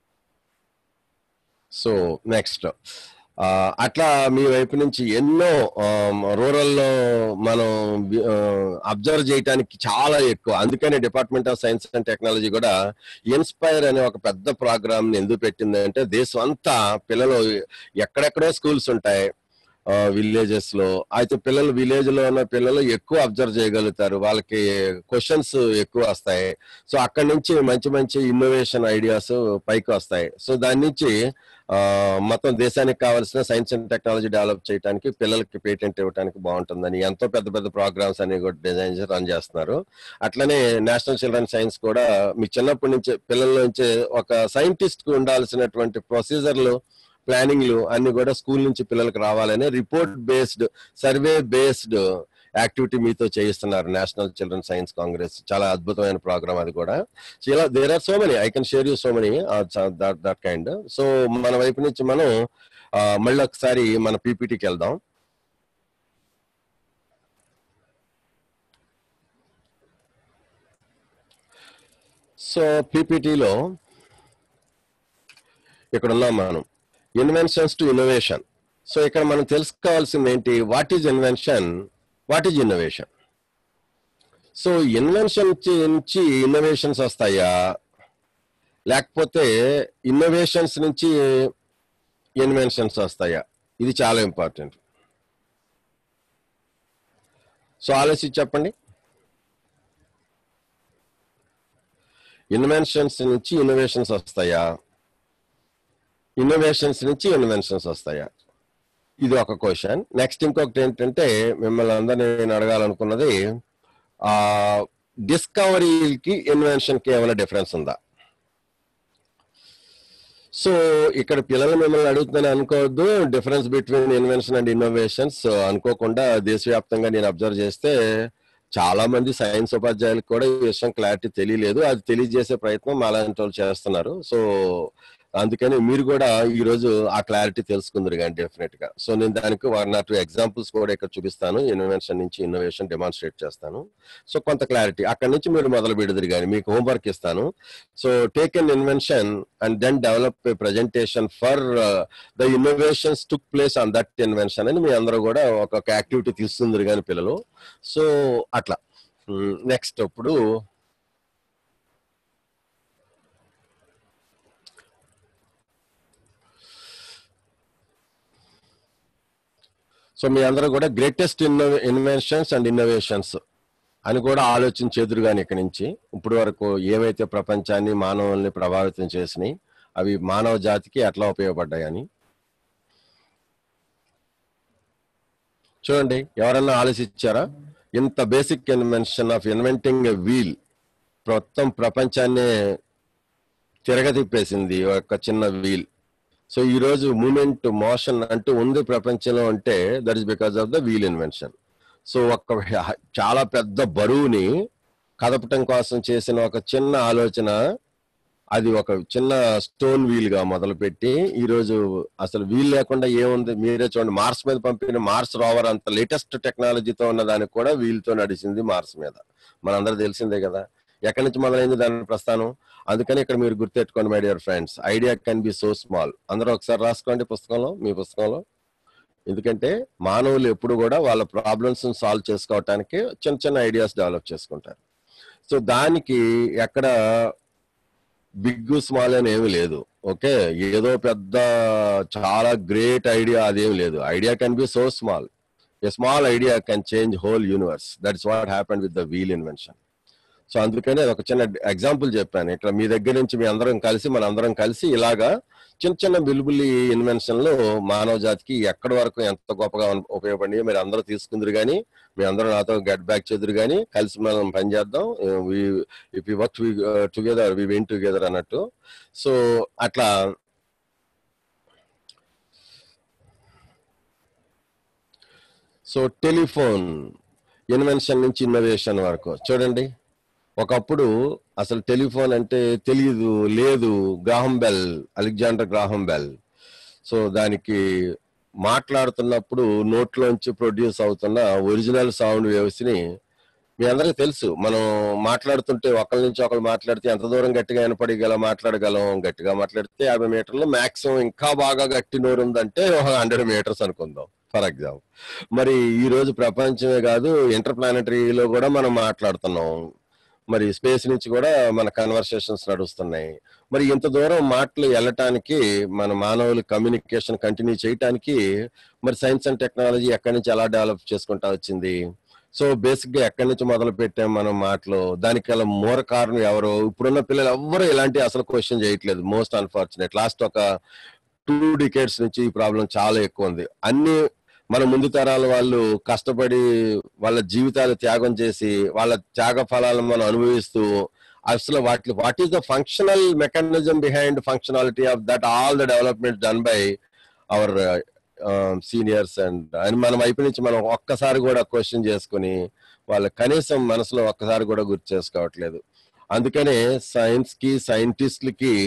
సో నెక్స్ట్ అట్లా మీ వైపు నుంచి ఎన్నో రూరల్లో మనం అబ్జర్వ్ చేయడానికి చాలా ఎక్కువ అందుకనే department of science and technology కూడా ఇన్స్పైర్ అనే ఒక పెద్ద ప్రోగ్రామ్ ఎందుకు పెట్టిందంటే దేశం అంతా పిల్లలు ఎక్కడెక్కడో స్కూల్స్ ఉంటాయి విలేజెస్ లో అయితే పిల్లలు విలేజ్ లో ఉన్న పిల్లలు ఎక్కువ అబ్జర్వ్ చేయగలుగుతారు వాళ్ళకి క్వశ్చన్స్ ఎక్కువ వస్తాయి సో అక్కడి నుంచి మంచి మంచి ఇన్నోవేషన్ ఐడియాస్ పైకి వస్తాయి సో దాని నుంచి ఆ మొత్తం దేశానికి కావాల్సిన సైన్స్ అండ్ టెక్నాలజీ డెవలప్ చేయడానికి పిల్లలకి పేటెంట్ ఇవ్వడానికి బాగుంటుందని ఎంతో పెద్ద పెద్ద ప్రోగ్రామ్స్ అన్ని కూడా డిజైన్ చేసి రన్ చేస్తున్నారు అట్లనే నేషనల్ చిల్డ్రన్ సైన్స్ కూడా మీ చిన్నప్పటి నుంచి పిల్లల నుంచి ఒక సైంటిస్ట్ కు ఉండాల్సినటువంటి ప్రొసీజర్లు ప్లానింగ్లు అన్ని కూడా స్కూల్ నుంచి పిల్లలకు రావాలని report based survey based activity మీతో చేయిస్తున్నారు నేషనల్ చిల్డ్రన్ సైన్స్ కాంగ్రెస్ చాలా అద్భుతమైన ప్రోగ్రామ్ అది కూడా ఇలా there are so many I can share you so many that that kind so మన వైపు నుంచి మనం మళ్ళీ ఒకసారి మన పీపీటీకి వెళ్దాం సో పీపీటీలో ఇక్కడ ఉన్నాం మనం ఇన్వెన్షన్స్ టు ఇన్నోవేషన్ సో ఇక్కడ మనం తెలుసుకోవాల్సింది ఏంటి what is invention what is innovation so invention నుంచి ఇన్నోవేషన్స్ వస్తాయా లేకపోతే ఇన్నోవేషన్స్ నుంచి ఇన్వెన్షన్స్ వస్తాయా ఇది చాలా ఇంపార్టెంట్ సో ఆలోచించి చెప్పండి ఇన్వెన్షన్స్ నుంచి ఇన్నోవేషన్స్ వస్తాయా ఇన్నోవేషన్స్ నుంచి ఇన్వెన్షన్స్ వస్తాయా ఇది ఒక క్వశ్చన్ నెక్స్ట్ ఇంకొకటి ఏంటంటే మిమ్మల్ని అందరినీ నేను అడగాలనుకున్నది ఆ డిస్కవరీకి ఇన్వెన్షన్ కి ఏమైనా డిఫరెన్స్ ఉందా సో ఇక్కడ పిల్లలు మిమ్మల్ని అడుగుతున్నాను అనుకోవద్దు difference between invention and innovations అనుకోకుండా దేశవ్యాప్తంగా నేను అబ్జర్వ్ చేస్తే చాలా మంది సైన్స్ ఉపాధ్యాయులకు కూడా ఈ విషయం క్లారిటీ తెలియలేదు అది తెలియజేసే ప్రయత్నం అలాంటి వాళ్ళు చేస్తున్నారు సో అందుకని మీరు కూడా ఈ రోజు ఆ క్లారిటీ తెలుసుకుందరు కానీ డెఫినెట్ గా సో నేను దానికి వన్ ఆర్ టూ ఎగ్జాంపుల్స్ కూడా ఇక్కడ చూపిస్తాను ఇన్నోవేషన్ నుంచి ఇన్నోవేషన్ డెమాన్స్ట్రేట్ చేస్తాను సో కొంత క్లారిటీ అక్కడ నుంచి మీరు మొదలు పెడదురు కానీ మీకు హోంవర్క్ ఇస్తాను so take an invention and then develop a presentation for the innovations took place on that invention అని మీ అందరూ కూడా ఒక్కొక్క యాక్టివిటీ తీసుకుందరు కానీ పిల్లలు సో అట్లా నెక్స్ట్ ఇప్పుడు సో మీ అందరూ కూడా గ్రేటెస్ట్ ఇన్వెన్షన్స్ అండ్ ఇన్నోవేషన్స్ అని కూడా ఆలోచించేదురు కానీ ఇక్కడి నుంచి ఇప్పటి వరకు ఏవైతే ప్రపంచాన్ని మానవుల్ని ప్రభావితం చేసినాయి అవి మానవ జాతికి ఎట్లా ఉపయోగపడ్డాయని చూడండి ఎవరన్నా ఆలోచించారా ఇంత basic invention of inventing a wheel మొత్తం ప్రపంచాన్నే తిరగతిప్పేసింది ఒక చిన్న వీల్ సో ఈ రోజు మూమెంట్ మోషన్ అంటూ ఉంది ప్రపంచంలో అంటే that is because of the wheel invention so ఒక చాలా పెద్ద బరువుని కదపటం కోసం చేసిన ఒక చిన్న ఆలోచన అది ఒక చిన్న స్టోన్ వీల్ గా మొదలుపెట్టి ఈ రోజు అసలు వీల్ లేకుండా ఏముంది మీరే చూడండి మార్స్ మీద పంపిన మార్స్ రోవర్ అంత లేటెస్ట్ టెక్నాలజీతో ఉన్న దానికి కూడా వీల్ తో నడిచింది మార్స్ మీద మనందరూ తెలిసిందే కదా ఎక్కడి నుంచి మొదలైంది దాని ప్రస్థానం అందుకని ఇక్కడ మీరు గుర్తెట్టుకోండి my dear friends idea can be so small అందరూ ఒకసారి రాసుకోండి పుస్తకంలో మీ పుస్తకంలో ఎందుకంటే మానవులు ఎప్పుడు కూడా వాళ్ళ ప్రాబ్లమ్స్ సాల్వ్ చేసుకోవటానికి చిన్న చిన్న ఐడియాస్ డెవలప్ చేసుకుంటారు సో దానికి ఎక్కడ బిగ్ స్మాల్ అని ఏమి లేదు ఓకే ఏదో పెద్ద చాలా గ్రేట్ ఐడియా అదేమి లేదు idea can be so small a small idea can change whole universe that's what happen with the wheel invention so అందుకని ఒక చిన్న ఎగ్జాంపుల్ చెప్పాను ఇక్కడ మీ దగ్గర నుంచి మీ అందరం కలిసి మన అందరం కలిసి ఇలాగా చిన్న చిన్న బిలుబుల్లి ఇన్వెన్షన్ లో మానవ జాతికి ఎక్కడి వరకు ఎంత గొప్పగా ఉపయోగపడి మీరు అందరూ తీసుకుందరు కానీ మీ అందరూ నాతో గెట్ బ్యాక్ చేదురు కానీ కలిసి మనం పనిచేద్దాం if work together we win together అన్నట్టు సో అట్లా సో టెలిఫోన్ ఇన్వెన్షన్ నుంచి ఇన్నోవేషన్ వరకు చూడండి ఒకప్పుడు అసలు టెలిఫోన్ అంటే తెలియదు లేదు Graham Bell Alexander Graham Bell so దానికి మాట్లాడుతున్నప్పుడు నోట్లోంచి ప్రొడ్యూస్ అవుతున్న ఒరిజినల్ సౌండ్ వేవ్స్ ని మీ అందరికీ తెలుసు మనం మాట్లాడుతుంటే ఒకరి నుంచి ఒకరు మాట్లాడితే ఎంత దూరం గట్టిగా వినపడగల మాట్లాడగలం గట్టిగా మాట్లాడితే యాభై మీటర్లు మాక్సిమం ఇంకా బాగా గట్టి నోరు ఉందంటే ఒక హండ్రెడ్ మీటర్స్ అనుకుందాం ఫర్ ఎగ్జాంపుల్ మరి ఈ రోజు ప్రపంచమే కాదు ఇంటర్ ప్లానటరీలో కూడా మనం మాట్లాడుతున్నాం మరి స్పేస్ నుంచి కూడా మన కన్వర్సేషన్స్ నడుస్తున్నాయి మరి ఇంత దూరం మాటలు వెళ్ళటానికి మన మానవులు కమ్యూనికేషన్ కంటిన్యూ చేయటానికి మరి సైన్స్ అండ్ టెక్నాలజీ ఎక్కడి నుంచి ఎలా డెవలప్ చేసుకుంటా వచ్చింది సో బేసిక్ గా ఎక్కడి నుంచి మొదలు పెట్టాం మనం మాటలు దానికి అలా మూల కారణం ఎవరు ఇప్పుడున్న పిల్లలు ఎవ్వరు ఇలాంటి అసలు క్వశ్చన్ చేయట్లేదు మోస్ట్ అన్ఫార్చునేట్ లాస్ట్ ఒక టూ డికేట్స్ నుంచి ఈ ప్రాబ్లం చాలా ఎక్కువ ఉంది అన్ని మన ముందు తరాల వాళ్ళు కష్టపడి వాళ్ళ జీవితాలు త్యాగం చేసి వాళ్ళ త్యాగ ఫలాలను మనం అనుభవిస్తూ అసలు వాటి what is the functional mechanism behind functionality of that all the development done by our seniors and అని మన వైపు నుంచి మనం ఒక్కసారి కూడా క్వశ్చన్ చేసుకుని వాళ్ళ కనీసం మనసులో ఒక్కసారి కూడా గుర్తు చేసుకోవట్లేదు అందుకనే సైన్స్ కి సైంటిస్టులకి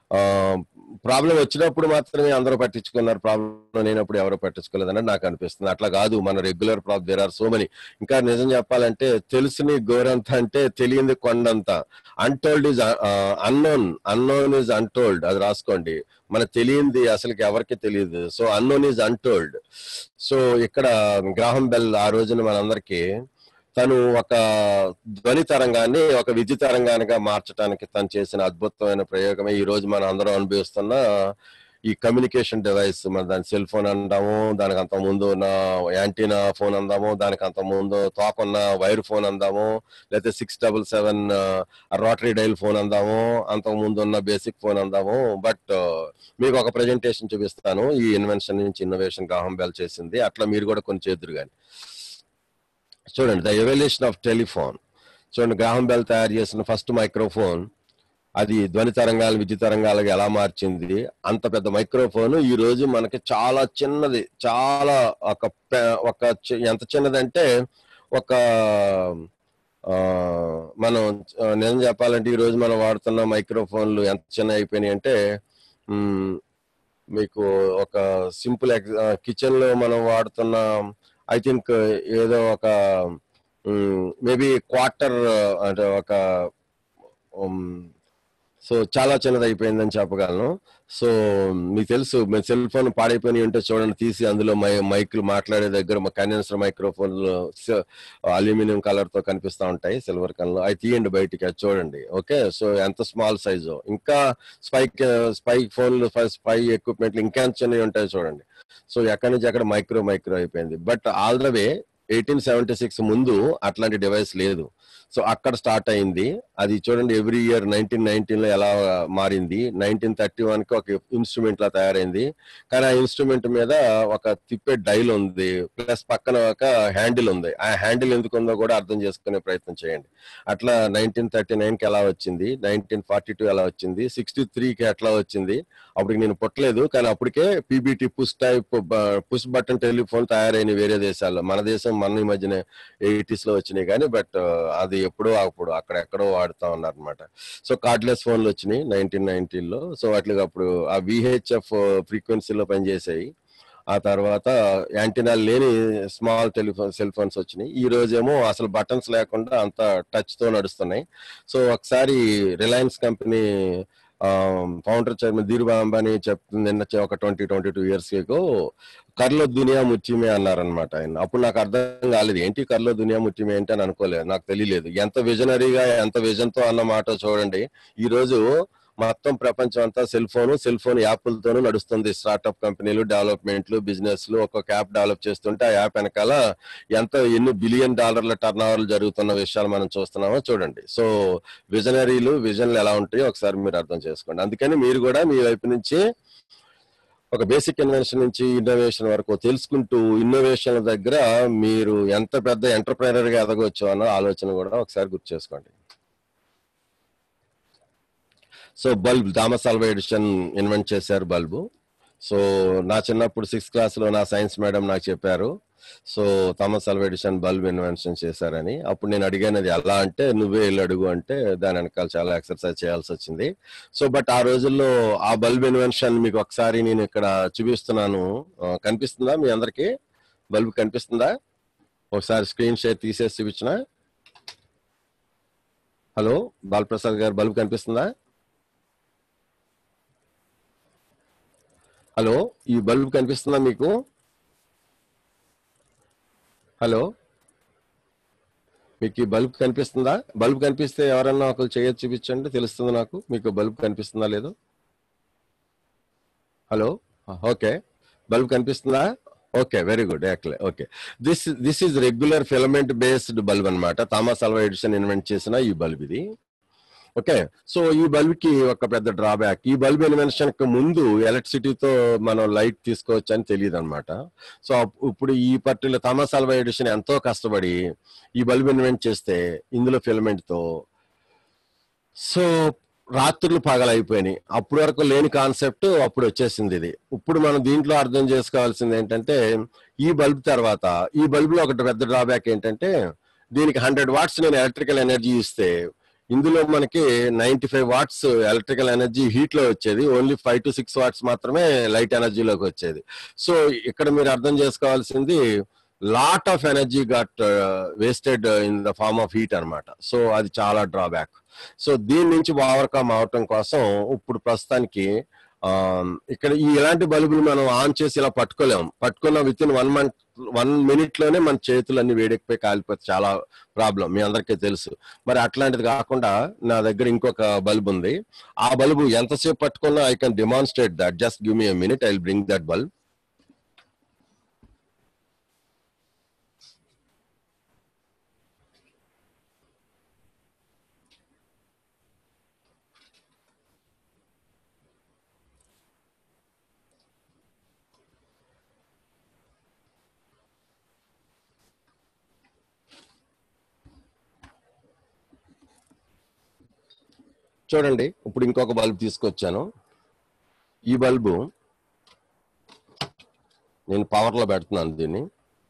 ప్రాబ్లం వచ్చినప్పుడు మాత్రమే అందరూ పట్టించుకున్నారు ప్రాబ్లం లేనప్పుడు ఎవరు పట్టించుకోలేదని నాకు అనిపిస్తుంది అట్లా కాదు మన regular problem there are so many ఇంకా నిజం చెప్పాలంటే తెలుసుని గోరంత అంటే తెలియంది కొండంత untold is unknown unknown is untold అది రాసుకోండి మన తెలియంది అసలుకి ఎవరికి తెలియదు so unknown is untold so ఇక్కడ గ్రాహం బెల్ ఆ రోజున మనందరికీ తను ఒక ధ్వని తరంగాన్ని ఒక విద్యుత్ తరంగానిగా మార్చడానికి తను చేసిన అద్భుతమైన ప్రయోగమే ఈ రోజు మనం అందరం అనుభవిస్తున్న ఈ కమ్యూనికేషన్ డివైస్ మన దాని సెల్ ఫోన్ అందాము దానికి అంత ముందు ఉన్న యాంటీనా ఫోన్ అందాము దానికి అంత ముందు తోకున్న వైర్ ఫోన్ అందాము లేకపోతే six double seven rotary dial phone అందాము అంతకు ముందు ఉన్న బేసిక్ ఫోన్ అందాము బట్ మీకు ఒక ప్రెజెంటేషన్ చూపిస్తాను ఈ ఇన్వెన్షన్ నుంచి ఇన్నోవేషన్ గ్రాహం బెల్ చేసింది అట్లా మీరు కూడా కొన్ని చేద్దరు కానీ చూడండి ద ఎవల్యూషన్ ఆఫ్ టెలిఫోన్ చూడండి గ్రాహం బెల్ తయారు చేసిన ఫస్ట్ మైక్రోఫోన్ అది ధ్వని తరంగాలు విద్యుత్ తరంగాలుగా ఎలా మార్చింది అంత పెద్ద మైక్రోఫోన్ ఈ రోజు మనకి చాలా చిన్నది చాలా ఒక పె- ఒక చి- ఎంత చిన్నదంటే ఒక ఆ, మనం ఆ, నిజం చెప్పాలంటే ఈ రోజు మనం వాడుతున్న మైక్రోఫోన్లు ఎంత చిన్న అయిపోయినాయి అంటే మ్, మీకు ఒక సింపుల్ కిచెన్ లో మనం వాడుతున్న ఐ థింక్ ఏదో ఒక మేబీ క్వార్టర్ అంటే ఒక సో చాలా చిన్నది అయిపోయిందని చెప్పగలను సో మీకు తెలుసు మీ సెల్ ఫోన్ పాడైపోయి ఉంటే చూడండి తీసి అందులో మై మైక్లు మాట్లాడే దగ్గర కండెన్సర్ మైక్రోఫోన్ అల్యూమినియం కలర్ తో కనిపిస్తా ఉంటాయి సిల్వర్ కలర్ అవి తీయండి బయటికి అది చూడండి ఓకే సో ఎంత స్మాల్ సైజు ఇంకా స్పైక్ స్పైక్ ఫోన్లు స్పై ఎక్విప్మెంట్లు ఇంకా ఎంత చిన్నవి ఉంటాయి చూడండి సో ఎక్కడి నుంచి అక్కడ మైక్రో మైక్రో అయిపోయింది but all the way eighteen seventy six ముందు అట్లాంటి డివైస్ లేదు సో అక్కడ స్టార్ట్ అయింది అది చూడండి ఎవ్రీ ఇయర్ నైన్టీన్ నైన్టీన్ లో ఎలా మారింది నైన్టీన్ థర్టీ వన్ కి ఒక ఇన్స్ట్రుమెంట్ లా తయారైంది కానీ ఆ ఇన్స్ట్రుమెంట్ మీద ఒక తిప్పే డైల్ ఉంది ప్లస్ పక్కన ఒక హ్యాండిల్ ఉంది ఆ హ్యాండిల్ ఎందుకు ఉందో కూడా అర్థం చేసుకునే ప్రయత్నం చేయండి అట్లా నైన్టీన్ థర్టీ నైన్ కి ఎలా వచ్చింది నైన్టీన్ ఫార్టీ టూ ఎలా వచ్చింది సిక్స్టీ త్రీ కి ఎట్లా వచ్చింది అప్పటికి నేను పుట్టలేదు కానీ అప్పటికే PBT push type push button telephone తయారైన వేరే దేశాల్లో మన దేశం మన ఈ మధ్యన ఎయిటీస్ లో వచ్చినాయి కానీ బట్ అది ఎప్పుడో అప్పుడు అక్కడ ఎక్కడో వాడుతా ఉన్నారు అనమాట సో కార్డ్లెస్ ఫోన్లు వచ్చినాయి నైన్టీన్ నైన్టీన్ సో వాటికి అప్పుడు ఆ విహెచ్ఎఫ్ ఫ్రీక్వెన్సీలో పనిచేసాయి ఆ తర్వాత యాంటీనా లేని స్మాల్ టెలిఫోన్ సెల్ ఫోన్స్ వచ్చినాయి ఈ రోజేమో అసలు బటన్స్ లేకుండా అంత టచ్ తో నడుస్తున్నాయి సో ఒకసారి Reliance company founder chairman Dhirubhai Ambani చెప్తుంది నిన్న చె- ఒక twenty twenty two years ago కర్లో దునియా ముచ్చిమే అన్నారనమాట ఆయన అప్పుడు నాకు అర్థం కాలేదు ఏంటి కర్లో దునియా ముచ్చిమే ఏంటి అని అనుకోలేదు నాకు తెలియలేదు ఎంత విజనరీగా ఎంత విజన్ తో అన్న మాట చూడండి ఈ రోజు మొత్తం ప్రపంచం అంతా సెల్ ఫోన్ సెల్ ఫోన్ యాప్లతోనూ నడుస్తుంది స్టార్ట్అప్ కంపెనీలు డెవలప్మెంట్లు బిజినెస్లు ఒక్కొక్క యాప్ డెవలప్ చేస్తుంటే ఆ యాప్ వెనకాల ఎంత ఎన్ని బిలియన్ డాలర్ల టర్న్ ఓవర్లు జరుగుతున్న విషయాలు మనం చూస్తున్నామో చూడండి సో విజనరీలు విజన్లు ఎలా ఉంటాయో ఒకసారి మీరు అర్థం చేసుకోండి అందుకని మీరు కూడా మీ వైపు నుంచి ఒక బేసిక్ ఇన్వెన్షన్ నుంచి ఇన్నోవేషన్ వరకు తెలుసుకుంటూ ఇన్నోవేషన్ దగ్గర మీరు ఎంత పెద్ద ఎంటర్ప్రైనర్ గా ఎదగవచ్చు అన్న ఆలోచన కూడా ఒకసారి గుర్తు చేసుకోండి so bulb Thomas Alva Edison invent చేశారు బల్బు సో నా చిన్నప్పుడు సిక్స్త్ క్లాస్ లో నా సైన్స్ మేడం నాకు చెప్పారు so Thomas Alva Edison bulb invention చేశారని అప్పుడు నేను అడిగాను అది ఎలా అంటే నువ్వే వెళ్ళి అడుగు అంటే దాని వెనకాల చాలా ఎక్సర్సైజ్ చేయాల్సి వచ్చింది సో బట్ ఆ రోజుల్లో ఆ బల్బ్ ఇన్వెన్షన్ మీకు ఒకసారి నేను ఇక్కడ చూపిస్తున్నాను ఆ, కనిపిస్తుందా మీ అందరికి బల్బ్ కనిపిస్తుందా ఒకసారి స్క్రీన్ షేర్ తీసేసి చూపించిన హలో బాలప్రసాద్ గారు బల్బ్ కనిపిస్తుందా హలో ఈ బల్బ్ కనిపిస్తుందా మీకు హలో మీకు ఈ బల్బ్ కనిపిస్తుందా బల్బ్ కనిపిస్తే ఎవరన్నా ఒకరు చేయొచ్చు చూపించండి తెలుస్తుంది నాకు మీకు బల్బ్ కనిపిస్తుందా లేదు హలో ఓకే బల్బ్ కనిపిస్తుందా ఓకే వెరీ గుడ్ యాక్లే okay this this is regular filament based bulb అన్నమాట థామస్ అల్వా ఎడిషన్ ఇన్వెంట్ చేసిన ఈ బల్బ్ ఇది ఓకే సో ఈ బల్బ్ కి ఒక పెద్ద డ్రాబ్యాక్ ఈ బల్బ్ ఇన్వెన్షన్ కి ముందు ఎలక్ట్రిసిటీతో మనం లైట్ తీసుకోవచ్చు అని తెలియదు అనమాట సో అప్- ఇప్పుడు ఈ పర్టికులర్ థామస్ అల్వా ఎడిషన్ ఎంతో కష్టపడి ఈ బల్బ్ ఇన్వెంట్ చేస్తే ఇందులో ఫిలమెంట్ తో సో రాత్రులు పగలైపోయినాయి అప్పటి వరకు లేని కాన్సెప్ట్ అప్పుడు వచ్చేసింది ఇది ఇప్పుడు మనం దీంట్లో అర్థం చేసుకోవాల్సింది ఏంటంటే ఈ బల్బ్ తర్వాత ఈ బల్బ్ లో ఒకటి పెద్ద డ్రాబ్యాక్ ఏంటంటే దీనికి హండ్రెడ్ వాట్స్ నేను ఎలక్ట్రికల్ ఎనర్జీ ఇస్తే ఇందులో మనకి ninety five watts electrical energy heat లో వచ్చేది only five to six watts మాత్రమే లైట్ ఎనర్జీలోకి వచ్చేది సో ఇక్కడ మీరు అర్థం చేసుకోవాల్సింది lot of energy got wasted in the form of heat అన్నమాట సో అది చాలా డ్రాబ్యాక్ సో దీని నుంచి ఓవర్కమ్ అవటం కోసం ఇప్పుడు ప్రస్తుతానికి ఆ, ఇక్కడ ఈ ఇలాంటి బల్బులు మనం ఆన్ చేసి ఇలా పట్టుకోలేం పట్టుకున్న within one month one minute లోనే మన చేతులు అన్ని వేడెక్కిపోయి కాలిపోతే చాలా ప్రాబ్లం మీ అందరికీ తెలుసు మరి అట్లాంటిది కాకుండా నా దగ్గర ఇంకొక బల్బ్ ఉంది ఆ బల్బు ఎంతసేపు పట్టుకున్నా I can demonstrate that just give me a minute I bring that bulb చూడండి ఇప్పుడు ఇంకొక బల్బ్ తీసుకొచ్చాను ఈ బల్బు నేను పవర్ లో పెడుతున్నాను దీన్ని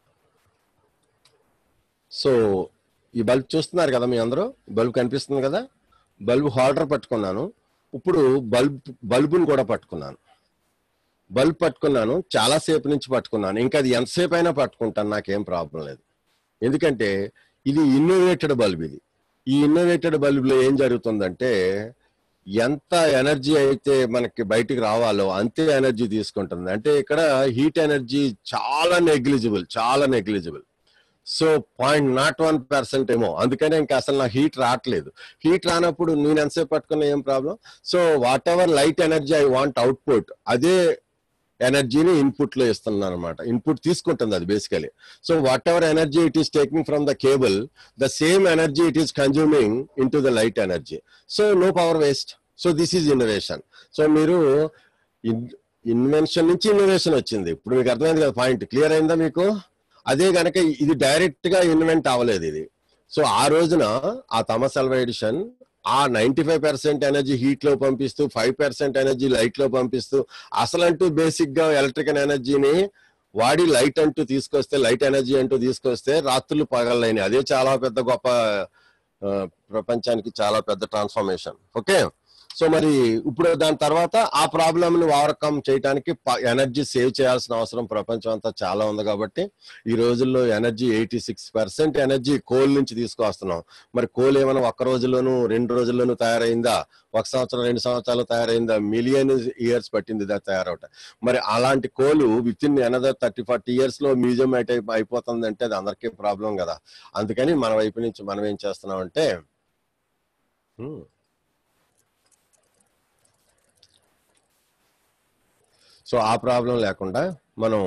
సో ఈ బల్బ్ చూస్తున్నారు కదా మీ అందరూ బల్బ్ కనిపిస్తుంది కదా బల్బ్ హోల్డర్ పట్టుకున్నాను ఇప్పుడు బల్బ్ బల్బుని కూడా పట్టుకున్నాను బల్బ్ పట్టుకున్నాను చాలా సేపు నుంచి పట్టుకున్నాను ఇంకా అది ఎంతసేపు అయినా పట్టుకుంటాను నాకేం ప్రాబ్లం లేదు ఎందుకంటే ఇది ఇన్నోవేటెడ్ బల్బ్ ఇది ఈ ఇన్నోవేటెడ్ బల్బ్ లో ఏం జరుగుతుందంటే ఎంత ఎనర్జీ అయితే మనకి బయటికి రావాలో అంతే ఎనర్జీ తీసుకుంటుంది అంటే ఇక్కడ హీట్ ఎనర్జీ చాలా నెగ్లిజిబుల్ చాలా negligible so point not one percent ఏమో అందుకనే ఇంకా అసలు నా హీట్ రావట్లేదు హీట్ రానప్పుడు నేను ఎంతసేపు పట్టుకున్నా ఏం problem so whatever light energy I want output అదే ఎనర్జీని ఇన్పుట్ లో ఇస్తున్నాను అనమాట ఇన్పుట్ తీసుకుంటుంది అది basically so whatever energy it is taking from the cable the same energy it is consuming into the light energy so no power waste so this is innovation so మీరు ఇన్వెన్షన్ నుంచి ఇన్నోవేషన్ వచ్చింది ఇప్పుడు మీకు అర్థమైంది కదా పాయింట్ క్లియర్ అయిందా మీకు అదే గనక ఇది డైరెక్ట్ గా ఇన్వెంట్ అవ్వలేదు ఇది సో ఆ రోజున ఆ థమస్ అల్వా ఎడిషన్ ఆ ninety five percent energy heat లో పంపిస్తూ ఫైవ్ పర్సెంట్ ఎనర్జీ లైట్ లో పంపిస్తూ అసలంటూ బేసిక్ గా ఎలక్ట్రికల్ ఎనర్జీని వాడి లైట్ అంటూ తీసుకొస్తే లైట్ ఎనర్జీ అంటూ తీసుకొస్తే రాత్రులు పగలైన అదే చాలా పెద్ద గొప్ప ఆ, ప్రపంచానికి చాలా పెద్ద ట్రాన్స్ఫర్మేషన్ ఓకే సో మరి ఇప్పుడు దాని తర్వాత ఆ ప్రాబ్లమ్ ని ఓవర్కమ్ చేయడానికి ఎనర్జీ సేవ్ చేయాల్సిన అవసరం ప్రపంచం అంతా చాలా ఉంది కాబట్టి ఈ రోజుల్లో energy eighty six percent energy coal నుంచి తీసుకొస్తున్నాం మరి కోల్ ఏమైనా ఒక్క రోజుల్లోనూ రెండు రోజుల్లోనూ తయారైందా ఒక సంవత్సరం రెండు సంవత్సరాలు తయారైందా మిలియన్ ఇయర్స్ పట్టింది ఇది తయారవటం మరి అలాంటి coal within another thirty forty years లో మ్యూజియం అయితే అయిపోతుంది అంటే అది అందరికీ ప్రాబ్లం కదా అందుకని మన వైపు నుంచి మనం ఏం చేస్తున్నాం అంటే హ్మ్. సో ఆ ప్రాబ్లం లేకుండా మనం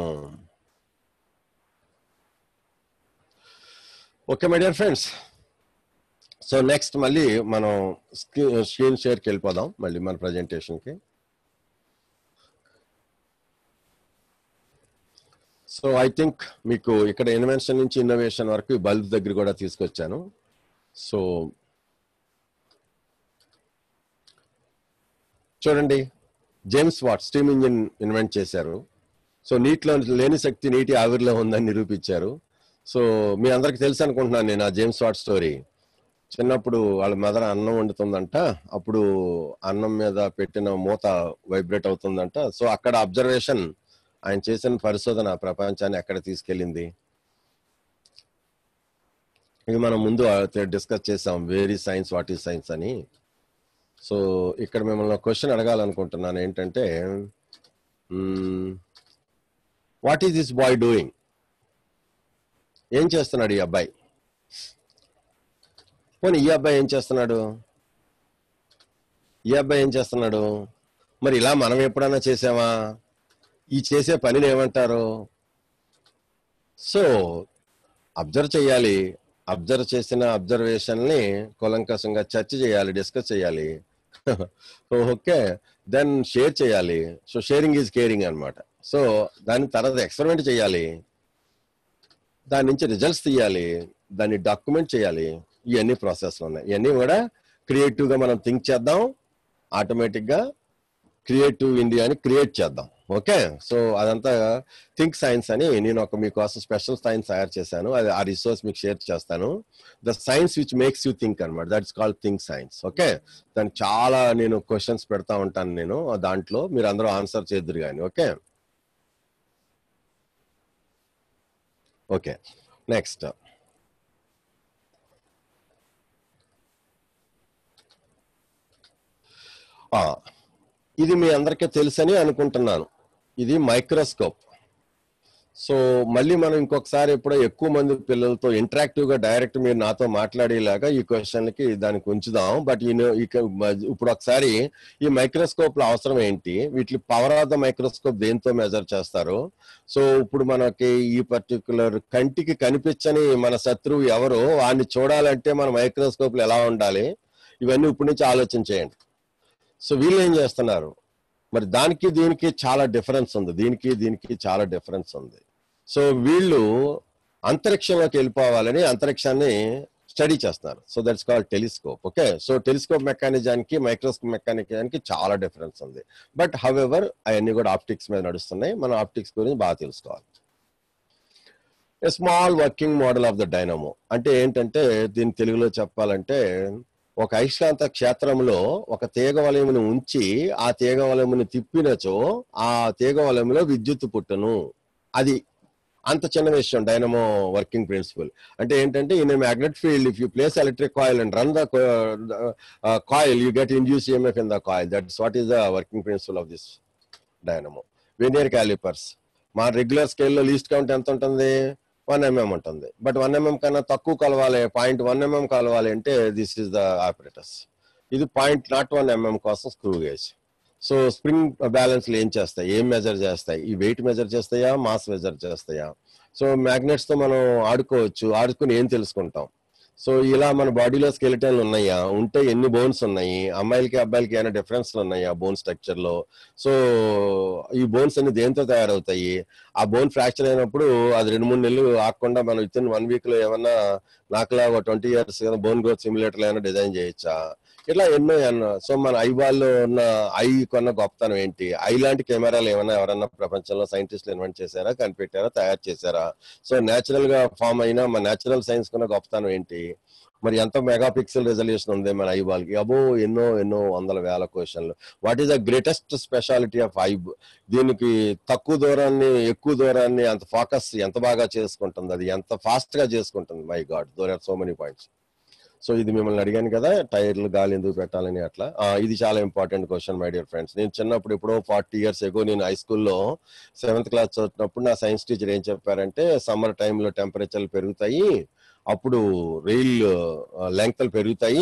okay my dear friends so next మళ్ళీ మనం స్క్రీన్ షేర్కి వెళ్ళిపోదాం మళ్ళీ మన ప్రజెంటేషన్కి సో ఐ థింక్ మీకు ఇక్కడ ఇన్వెన్షన్ నుంచి ఇన్నోవేషన్ వరకు బల్బ్ దగ్గర కూడా తీసుకొచ్చాను సో చూడండి James Watt steam engine invent చేశారు సో నీటిలో లేని శక్తి నీటి ఆవిరిలో ఉందని నిరూపించారు సో మీ అందరికి తెలుసు అనుకుంటున్నాను నేను ఆ జేమ్స్ వాట్ స్టోరీ చిన్నప్పుడు వాళ్ళ మదర్ అన్నం వండుతుందంట అప్పుడు అన్నం మీద పెట్టిన మూత వైబ్రేట్ అవుతుందంట సో అక్కడ అబ్జర్వేషన్ ఆయన చేసిన పరిశోధన ప్రపంచాన్ని ఎక్కడ తీసుకెళ్ళింది ఇది మనం ముందు డిస్కస్ చేసాం very science what is science అని సో ఇక్కడ మిమ్మల్ని క్వశ్చన్ అడగాలనుకుంటున్నాను ఏంటంటే what is this boy doing ఏం చేస్తున్నాడు ఈ అబ్బాయి పోనీ ఈ అబ్బాయి ఏం చేస్తున్నాడు ఈ అబ్బాయి ఏం చేస్తున్నాడు మరి ఇలా మనం ఎప్పుడన్నా చేసామా ఈ చేసే పనిని ఏమంటారు సో అబ్జర్వ్ చేయాలి అబ్జర్వ్ చేసిన అబ్జర్వేషన్ ని కూలంకషంగా చర్చ చేయాలి డిస్కస్ చేయాలి ఓకే దెన్ షేర్ చేయాలి సో షేరింగ్ ఈజ్ కేరింగ్ అన్నమాట సో దాని తర్వాత ఎక్స్పెరిమెంట్ చేయాలి దాని నుంచి రిజల్ట్స్ తీయాలి దాన్ని డాక్యుమెంట్ చేయాలి ఇవన్నీ ప్రాసెస్లు ఉన్నాయి ఇవన్నీ కూడా క్రియేటివ్ గా మనం థింక్ చేద్దాం ఆటోమేటిక్ గా క్రియేటివ్ ఇండియాని క్రియేట్ చేద్దాం ఓకే సో అదంతా థింక్ సైన్స్ అని నేను ఒక మీకోసం స్పెషల్ సైన్స్ తయారు చేశాను అది ఆ రిసోర్స్ మీకు షేర్ చేస్తాను the science which makes you think అనమాట that's called think science okay దానికి చాలా నేను క్వశ్చన్స్ పెడతా ఉంటాను నేను దాంట్లో మీరు అందరూ ఆన్సర్ చేద్దరు కానీ ఓకే ఓకే నెక్స్ట్ ఇది మీ అందరికీ తెలుసని అనుకుంటున్నాను ఇది మైక్రోస్కోప్ సో మళ్ళీ మనం ఇంకొకసారి ఎప్పుడో ఎక్కువ మంది పిల్లలతో ఇంటరాక్టివ్ గా డైరెక్ట్ మీరు నాతో మాట్లాడేలాగా ఈ క్వశ్చన్లకి దానికి ఉంచుదాం బట్ ఈ ఇప్పుడు ఒకసారి ఈ మైక్రోస్కోప్ లో అవసరం ఏంటి వీటి పవర్ ఆఫ్ ద మైక్రోస్కోప్ దేంతో మెజర్ చేస్తారు సో ఇప్పుడు మనకి ఈ పర్టికులర్ కంటికి కనిపించని మన శత్రువు ఎవరు వాడిని చూడాలంటే మన మైక్రోస్కోప్ లో ఎలా ఉండాలి ఇవన్నీ ఇప్పటి నుంచి ఆలోచన చేయండి సో వీళ్ళు ఏం చేస్తున్నారు మరి దానికి దీనికి చాలా డిఫరెన్స్ ఉంది దీనికి దీనికి చాలా డిఫరెన్స్ ఉంది సో వీళ్ళు అంతరిక్షంలోకి వెళ్ళిపోవాలని అంతరిక్షాన్ని స్టడీ చేస్తున్నారు so that's called telescope okay so telescope మెకానిజానికి మైక్రోస్కోప్ మెకానిజానికి చాలా డిఫరెన్స్ ఉంది బట్ హౌ ఎవర్ అవన్నీ కూడా ఆప్టిక్స్ మీద నడుస్తున్నాయి మనం ఆప్టిక్స్ గురించి బాగా తెలుసుకోవాలి a small working model of the dynamo అంటే ఏంటంటే దీని తెలుగులో చెప్పాలంటే ఒక అయస్కాంత క్షేత్రంలో ఒక తీగ వలయమును ఉంచి ఆ తీగ వలయమును తిప్పినచో ఆ తీగ వలయంలో విద్యుత్ పుట్టును అది అంత చిన్న విషయం డైనమో వర్కింగ్ ప్రిన్సిపల్ అంటే ఏంటంటే in magnet field if you place electric coil and run the coil you get induce EMF in the coil that's what is the working principle of this dynamo vernier calipers మా రెగ్యులర్ స్కేల్లో లీస్ట్ కౌంట్ ఎంత ఉంటుంది వన్ ఎంఎం ఉంటుంది బట్ వన్ ఎంఎం కన్నా తక్కువ కలవాలి పాయింట్ వన్ ఎంఎం కలవాలి అంటే దిస్ ఇస్ ద ఆపరేటర్స్ ఇది పాయింట్ నాట్ వన్ ఎంఎం కోసం screw gauge so spring balance ఏం చేస్తాయి ఏం మెజర్ చేస్తాయి ఈ వెయిట్ మెజర్ చేస్తాయా మాస్ మెజర్ చేస్తాయా సో మ్యాగ్నెట్స్ తో మనం ఆడుకోవచ్చు ఆడుకుని ఏం తెలుసుకుంటాం సో ఇలా మన బాడీలో స్కెలిటన్లు ఉన్నాయా ఉంటే ఎన్ని బోన్స్ ఉన్నాయి అమ్మాయిలకి అబ్బాయిలకి ఏమైనా డిఫరెన్స్లు ఉన్నాయా బోన్ స్ట్రక్చర్ లో సో ఈ బోన్స్ అన్ని దేంతో తయారవుతాయి ఆ బోన్ ఫ్రాక్చర్ అయినప్పుడు అది రెండు మూడు నెలలు ఆకుండా మనం విత్ ఇన్ వన్ వీక్ లో ఏమన్నా నాకులా ఒక twenty years bone growth simulator ఏమైనా డిజైన్ చేయొచ్చా ఇట్లా ఎన్నో ఎన్నో సో మన ఐబాల్లో ఉన్న ఐ కొన్న గొప్పతనం ఏంటి ఐ లాంటి కెమెరాలు ఏమైనా ఎవరన్నా ప్రపంచంలో సైంటిస్టులు ఇన్వెంట్ చేశారా కనిపెట్టారా తయారు చేశారా సో నేచురల్ గా ఫామ్ అయిన మన నేచురల్ సైన్స్ కొన్న గొప్పతనం ఏంటి మరి ఎంత మెగా పిక్సెల్ రెజల్యూషన్ ఉంది మన ఐబాల్ కి అబో ఎన్నో ఎన్నో వందల వేల క్వశ్చన్లు what is the greatest speciality of eye దీనికి తక్కువ దూరాన్ని ఎక్కువ దూరాన్ని అంత ఫోకస్ ఎంత బాగా చేసుకుంటుంది అది ఎంత ఫాస్ట్ గా చేసుకుంటుంది my god there are so many points so ఇది మిమ్మల్ని అడిగాను కదా టైర్లు గాలి ఎందుకు పెట్టాలని అట్లా ఆ, ఇది చాలా important question my dear friends నేను చిన్నప్పుడు ఎప్పుడో ఫార్టీ ఇయర్స్ ఎగో నేను హై స్కూల్లో సెవెంత్ క్లాస్ చదువుతున్నప్పుడు నా సైన్స్ టీచర్ ఏం చెప్పారంటే సమ్మర్ టైంలో టెంపరేచర్లు పెరుగుతాయి అప్పుడు రైల్ లెంగ్త్లు పెరుగుతాయి